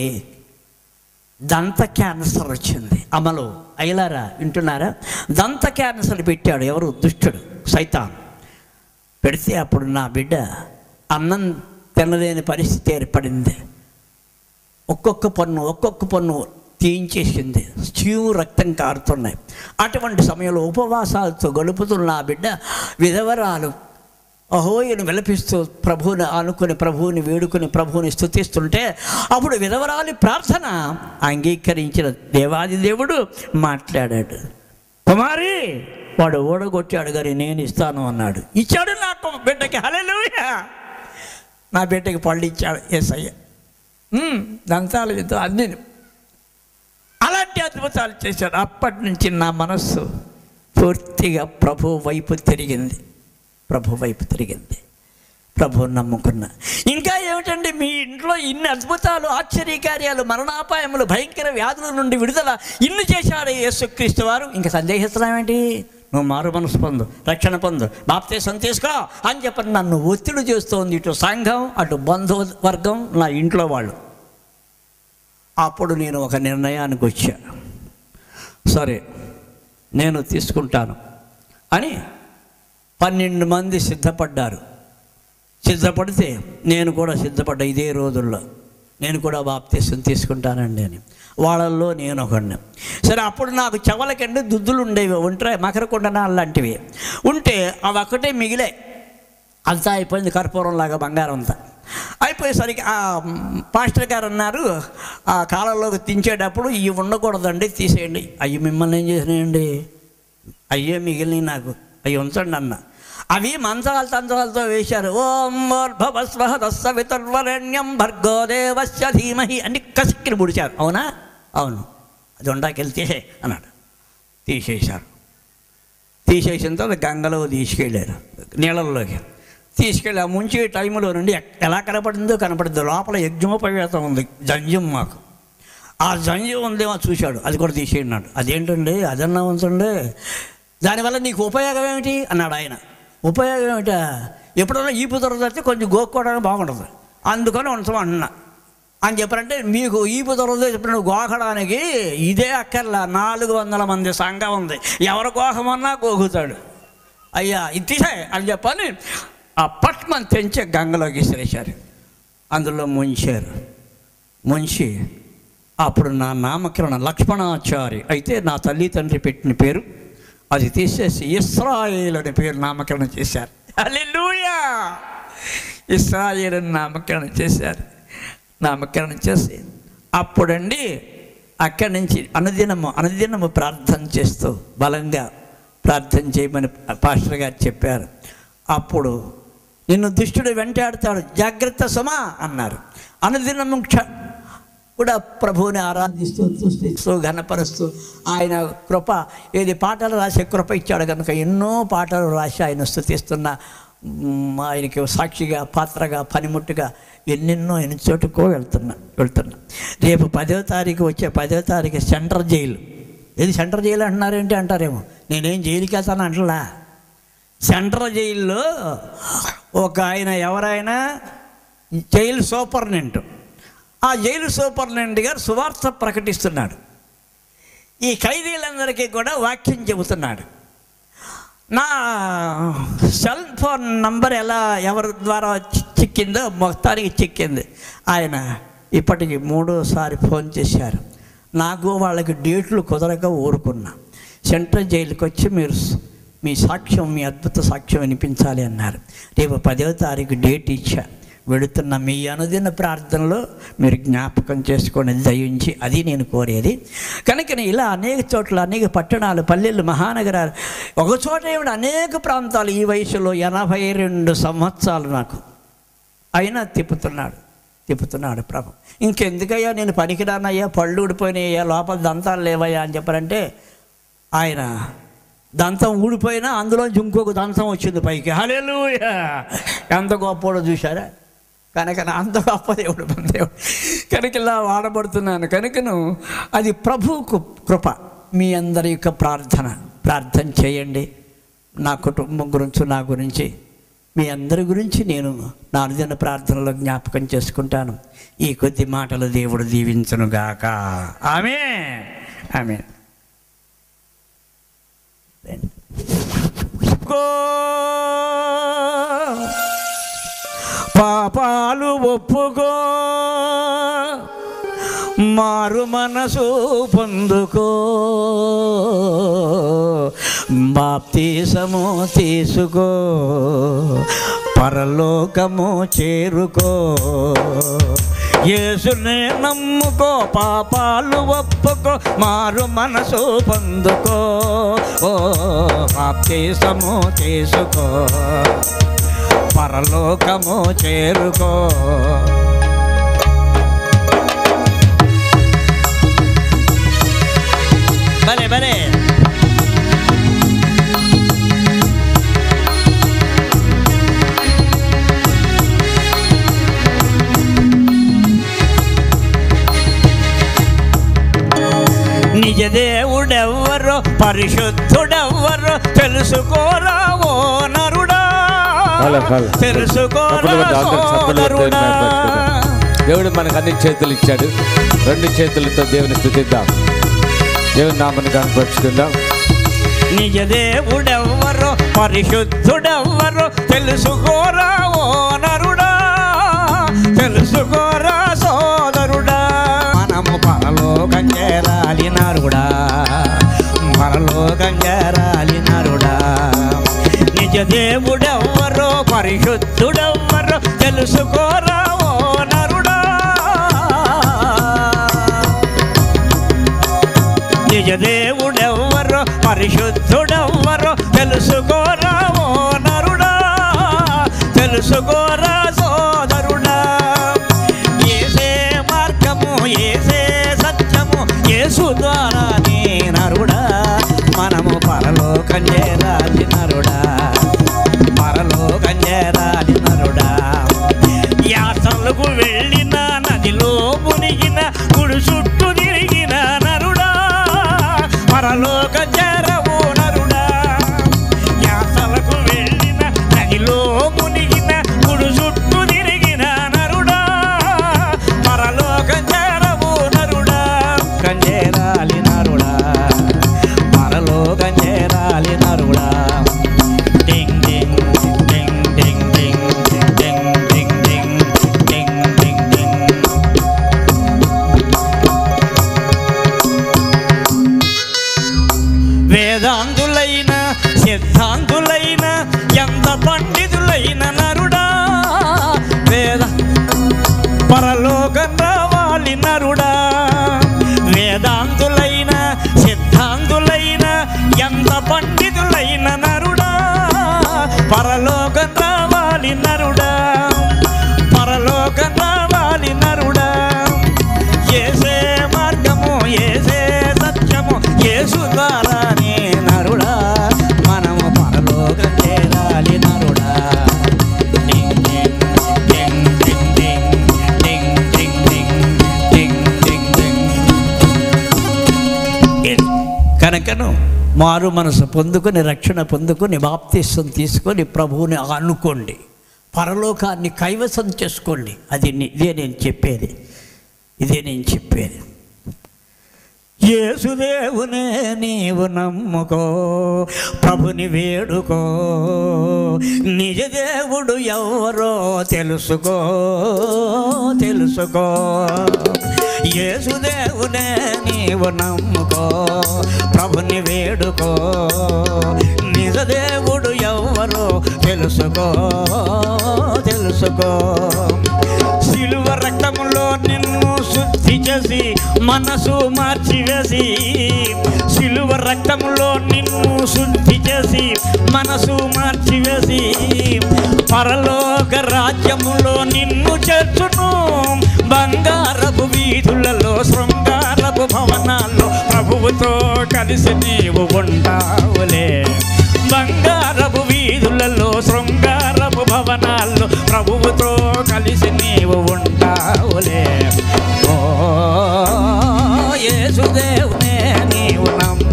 దంత క్యాన్సర్ వచ్చింది అమలు అయ్యలారా వింటున్నారా దంత క్యాన్సర్ పెట్టాడు ఎవరు దుష్టుడు సైతాన్ పెడితే అప్పుడు నా బిడ్డ అన్నం తినలేని పరిస్థితి ఏర్పడింది ఒక్కొక్క పన్ను ఒక్కొక్క పన్ను తీయించేసింది చీవు రక్తం కారుతున్నాయి అటువంటి సమయంలో ఉపవాసాలతో గడుపుతున్న ఆ బిడ్డ విధవరాలు అహోయను విలపిస్తూ ప్రభువుని ఆనుకుని ప్రభువుని వేడుకుని ప్రభువుని స్తుతిస్తుంటే అప్పుడు విధవరాలి ప్రార్థన అంగీకరించిన దేవాది దేవుడు మాట్లాడాడు కుమారి వాడు ఓడగొట్టాడు గారి నేను ఇస్తాను అన్నాడు ఇచ్చాడు నాకు బిడ్డకి హల్లెలూయా నా బిడ్డకి పళ్ళు ఇచ్చాడు ఏసయ్య ఉమ్, దంతాలు యుద్ధం అన్ని అలాంటి అద్భుతాలు చేశాడు అప్పటి నుంచి నా మనస్సు పూర్తిగా ప్రభు వైపు తిరిగింది ప్రభు వైపు తిరిగింది ప్రభు నమ్ముకున్నా ఇంకా ఏమిటండి మీ ఇంట్లో ఇన్ని అద్భుతాలు ఆశ్చర్యకార్యాలు మరణాపాయములు భయంకర వ్యాధుల నుండి విడుదల ఇన్ని చేశాడు యేసుక్రీస్తు వారు ఇంకా సందేహిస్తున్నాం ఏంటి నువ్వు మారు మనసు పొందు రక్షణ పొందు బాప్తీసం తీసుకో అని చెప్పని నన్ను ఒత్తిడి చేస్తోంది ఇటు సంఘం అటు బంధువర్గం నా ఇంట్లో వాళ్ళు అప్పుడు నేను ఒక నిర్ణయానికి వచ్చా సరే నేను తీసుకుంటాను అని పన్నెండు మంది సిద్ధపడ్డారు సిద్ధపడితే నేను కూడా సిద్ధపడ్డా ఇదే రోజుల్లో నేను కూడా బాప్తీసం తీసుకుంటానండి అని వాళ్ళల్లో నేను ఒకడిని సరే అప్పుడు నాకు చెవలకండి దుద్దులు ఉండేవి ఉంటాయి మకరకుండన లాంటివి ఉంటే అవి ఒక్కటే మిగిలే అంతా అయిపోయింది కర్పూరం లాగా బంగారం అంతా అయిపోయేసరికి ఆ పాస్టర్ గారు అన్నారు ఆ కాలంలోకి తించేటప్పుడు ఇవి ఉండకూడదండి తీసేయండి అవి మిమ్మల్ని ఏం చేసినాయండి అయ్యే మిగిలినవి నాకు అవి ఉంచండి అన్న అవి మంచాల తంత్రాలతో వేశారు ఓం భవస్వహదస్స వితర్వరణ్యం భర్గో దేవస్య ధీమహి అని కసిక్కిని ముడిచారు అవునా అవును అది ఉండాకెళ్ళి తీసే అన్నాడు తీసేశారు తీసేసిన తర్వాత గంగలో తీసుకెళ్ళారు నీళ్ళల్లోకి తీసుకెళ్ళి ఆ ముంచే టైంలో నుండి ఎక్- ఎలా కనపడిందో కనపడిందో లోపల యజ్ఞోపవేతం ఉంది జంజం మాకు ఆ జంజం ఉందేమో చూశాడు అది కూడా తీసేయన్నాడు అదేంటండి అదన్నా ఉంచండి దానివల్ల నీకు ఉపయోగం ఏమిటి అన్నాడు ఆయన ఉపయోగం ఏమిటా ఎప్పుడైనా ఈపు దొరకతే కొంచెం గోక్కోవడానికి బాగుంటుంది అందుకని ఉంచమన్నా అని చెప్పారంటే మీకు ఈపు దొరకదు చెప్పిన గోకడానికి ఇదే అక్కర్లా నాలుగు వందల మంది సంఘం ఉంది ఎవరు గోకమన్నా గోకుతాడు అయ్యా ఇది తీసాయి అని చెప్పని ఆ పట్మని తెంచి గంగలోకి విసిరేశారు అందులో ముంచారు ముంచి అప్పుడు నా నామకరణ లక్ష్మణాచారి అయితే నా తల్లి తండ్రి పెట్టిన పేరు అది తీసేసి ఇస్రాయేల్ అనే పేరు నామకరణం చేశారు హల్లెలూయా ఇస్రాయేల్ అని నామకరణం చేశారు నామకరణం చేసి అప్పుడండి అక్కడి నుంచి అనుదినము అనుదినము ప్రార్థన చేస్తూ బలంగా ప్రార్థన చేయమని పాస్టర్ గారు చెప్పారు అప్పుడు నిన్ను దుష్టుడు వెంటాడుతాడు జాగ్రత్త సుమా అన్నారు అనుదినము క్ష కూడా ప్రభువుని ఆరాధిస్తూ స్తుతిస్తూ ఘనపరుస్తూ ఆయన కృప ఏది పాటలు రాసే కృప ఇచ్చాడు కనుక ఎన్నో పాటలు రాసి ఆయన స్థుతిస్తున్న మ్, ఆయనకి సాక్షిగా పాత్రగా పనిముట్టుగా ఎన్నెన్నో ఎన్ని చోటుకో వెళ్తున్నా వెళ్తున్నా రేపు పదో తారీఖు వచ్చే పదో తారీఖు సెంట్రల్ జైలు ఏది సెంట్రల్ జైలు అంటున్నారేంటి అంటారేమో నేనేం జైలుకి వెళ్తాను అంటలా సెంట్రల్ జైల్లో ఒక ఆయన ఎవరైనా జైలు సూపర్నెంట్ ఆ జైలు సూపర్నెంట్ గారు సువార్త ప్రకటిస్తున్నాడు ఈ ఖైదీలందరికీ కూడా వాక్యం చెబుతున్నాడు నా సెల్ ఫోన్ నంబర్ ఎలా ఎవరి ద్వారా చి- చిక్కిందో మొత్తానికి చిక్కింది ఆయన ఇప్పటికి మూడోసారి ఫోన్ చేశారు నాకు వాళ్ళకి డేట్లు కుదరక ఊరుకున్నా సెంట్రల్ జైలుకి వచ్చి మీరు స్- మీ సాక్ష్యం మీ అద్భుత సాక్ష్యం వినిపించాలి అన్నారు రేపు పదవ తారీఖు డేట్ ఇచ్చా వెడుతున్న మీ అనుదిన ప్రార్థనలో మీరు జ్ఞాపకం చేసుకొని దయించి అది నేను కోరేది కనుక ఇలా అనేక చోట్ల అనేక పట్టణాలు పల్లెలు మహానగరాలు ఒక చోట ఏమిటి అనేక ప్రాంతాలు ఈ వయసులో ఎనభై రెండు సంవత్సరాలు నాకు అయినా తిప్పుతున్నాడు తిప్పుతున్నాడు ప్రభు ఇంకెందుకయ్యా నేను పనికిరానయ్యా పళ్ళు ఊడిపోయినాయ్యా లోపల దంతాలు లేవయ్యా అని చెప్పారంటే ఆయన దంతం ఊడిపోయినా అందులోంచి ఇంకొక దంతం వచ్చింది పైకి హల్లెలూయా ఎంత గొప్పోడో చూశారా కనుక నా అంత గొప్ప దేవుడు మన దేవుడు కనుక ఇలా వాడబడుతున్నాను కనుకను అది ప్రభువుకు కృప మీ అందరి యొక్క ప్రార్థన ప్రార్థన చేయండి నా కుటుంబం గురించి నా గురించి మీ అందరి గురించి నేను నా అనుదిన ప్రార్థనలో జ్ఞాపకం చేసుకుంటాను ఈ కొద్ది మాటలు దేవుడు దీవించునుగాక ఆమె ఆమె పాపాలు ఒప్పుకో మారు మనసు పొందుకో బాప్తీసము తీసుకో పరలోకము చేరుకో యేసునే నమ్ముకో పాపాలు ఒప్పుకో మారు మనసు పొందుకో ఓ బాప్తీసము తీసుకో పరలోకము చేరుకో భలే భలే నిజ దేవుడెవ్వరో పరిశుద్ధుడెవ్వరో తెలుసుకోరా ఓ నరుడా హలో, హలో. తెలుసుకోరా తప్పులు వద్దు, అందరూ చప్పట్లు కొట్టి సోదరుడా మహిమపరచుకుందాం. దేవుడు మనకు అన్ని చేతులు ఇచ్చాడు రెండు చేతులతో దేవుని స్థుతిద్దాం దేవుని నామని కనపరుచుకుందాం నిజ దేవుడెవ్వరో పరిశుద్ధుడెవ్వరో తెలుసుకోరా ఓ నరుడా తెలుసుకోరా సోదరుడా మనము పరలోకం చేరాలి నరుడా పరలోకం చేరాలి నరుడా నిజ దేవుడెవ్వరో పరిశుద్ధుడెవ్వరో తెలుసుకోరా ఓ నరుడా నిజ దేవుడెవ్వరో పరిశుద్ధుడెవ్వరో తెలుసుకోరా ఓ నరుడా తెలుసుకోరా సోదరుడా ఏసే మార్గము ఏసే సత్యము యేసు ద్వారా నీ నరుడా మనము పరలోకం చేరాలి నరుడా పరలోకం చేరాలి నరుడా యాత్రలకు వెళ్ళిన నదిలో మునిగిన గుడి చుట్టూ తిరిగిన నరుడా పరలోక చేరవు నరుడా యాత్రలకు వెళ్ళిన నదిలో మునిగిన గుడి చుట్టూ తిరిగిన నరుడా పరలోక చేరవు నరుడా కంజేరాలి నరుడా పరలోకం చేరాలి నరుడా డింగ్ డింగ్ డింగ్ డింగ్ డింగ్ డింగ్ డింగ్ డింగ్ డింగ్ డింగ్ డింగ్ వేదాంతులైన సిద్ధాంతులైన ఎంత పండితులైన నరుడా వేద పరలోకం రావాలి నరుడా వేదాంతులైన సిద్ధాంతులైన ఎంత పండితులైన నరుడా పరలోకం రావాలి నరుడా పరలోకం రావాలి నరుడా ఏసే మార్గము ఏసే సత్యము యేసు ద్వారానే నరుడా మనము పరలోకం చేరాలి నరుడా డింగ్ డింగ్ డింగ్ డింగ్ డింగ్ డింగ్ డింగ్ డింగ్ డింగ్ డింగ్ ఇది. కనుకను మారు మనసు పొందుకొని రక్షణ పొందుకొని బాప్తిస్వం తీసుకొని ప్రభువుని అనుకోండి పరలోకాన్ని కైవసం చేసుకోండి అది ని- ఇదే నేను చెప్పేది ఇదే నేను చెప్పేది యేసుదేవునే నీవు నమ్ముకో ప్రభుని వేడుకో నిజ దేవుడు ఎవరో తెలుసుకో తెలుసుకో యేసుదేవునే నీవు నమ్ముకో ప్రభుని వేడుకో నిజ దేవుడు ఎవరో తెలుసుకో తెలుసుకో సిలువ రక్తములో నిన్ను శుద్ధి చేసి మనసు మార్చివేసి సిలువ రక్తములో నిన్ను శుద్ధి చేసి మనసు మార్చివేసి పరలోక రాజ్యములో నిన్ను చేర్చును బంగారపు వీధులలో శృంగారపు భవనాల్లో ప్రభువుతో కలిసి నీవు ఉంటావులే బంగారపు వీధులలో శృంగారపు భవనాల్లో ప్రభువుతో కలిసి నీవు ఉంటావులే ఓ యేసుదేవునే నీవు నమ్ము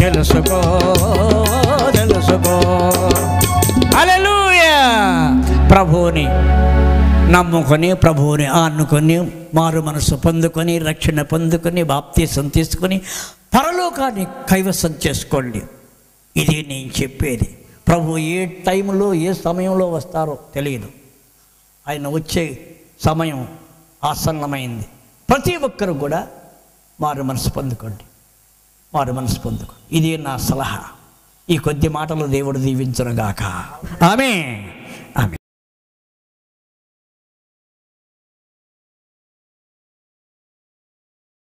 తెలుసుకో తెలుసుకో హల్లెలూయా ప్రభువుని నమ్ముకొని ప్రభువుని ఆనుకొని మారు మనసు పొందుకొని రక్షణ పొందుకొని బాప్తీసం తీసుకొని పరలోకాన్ని కైవసం చేసుకోండి ఇది నేను చెప్పేది ప్రభు ఏ టైంలో ఏ సమయంలో వస్తారో తెలియదు ఆయన వచ్చే సమయం ఆసన్నమైంది ప్రతి ఒక్కరు కూడా మారు మనసు పొందుకోండి మారు మనసు పొందుకోండి ఇది నా సలహా ఈ కొద్ది మాటలు దేవుడు దీవించునుగాక ఆమె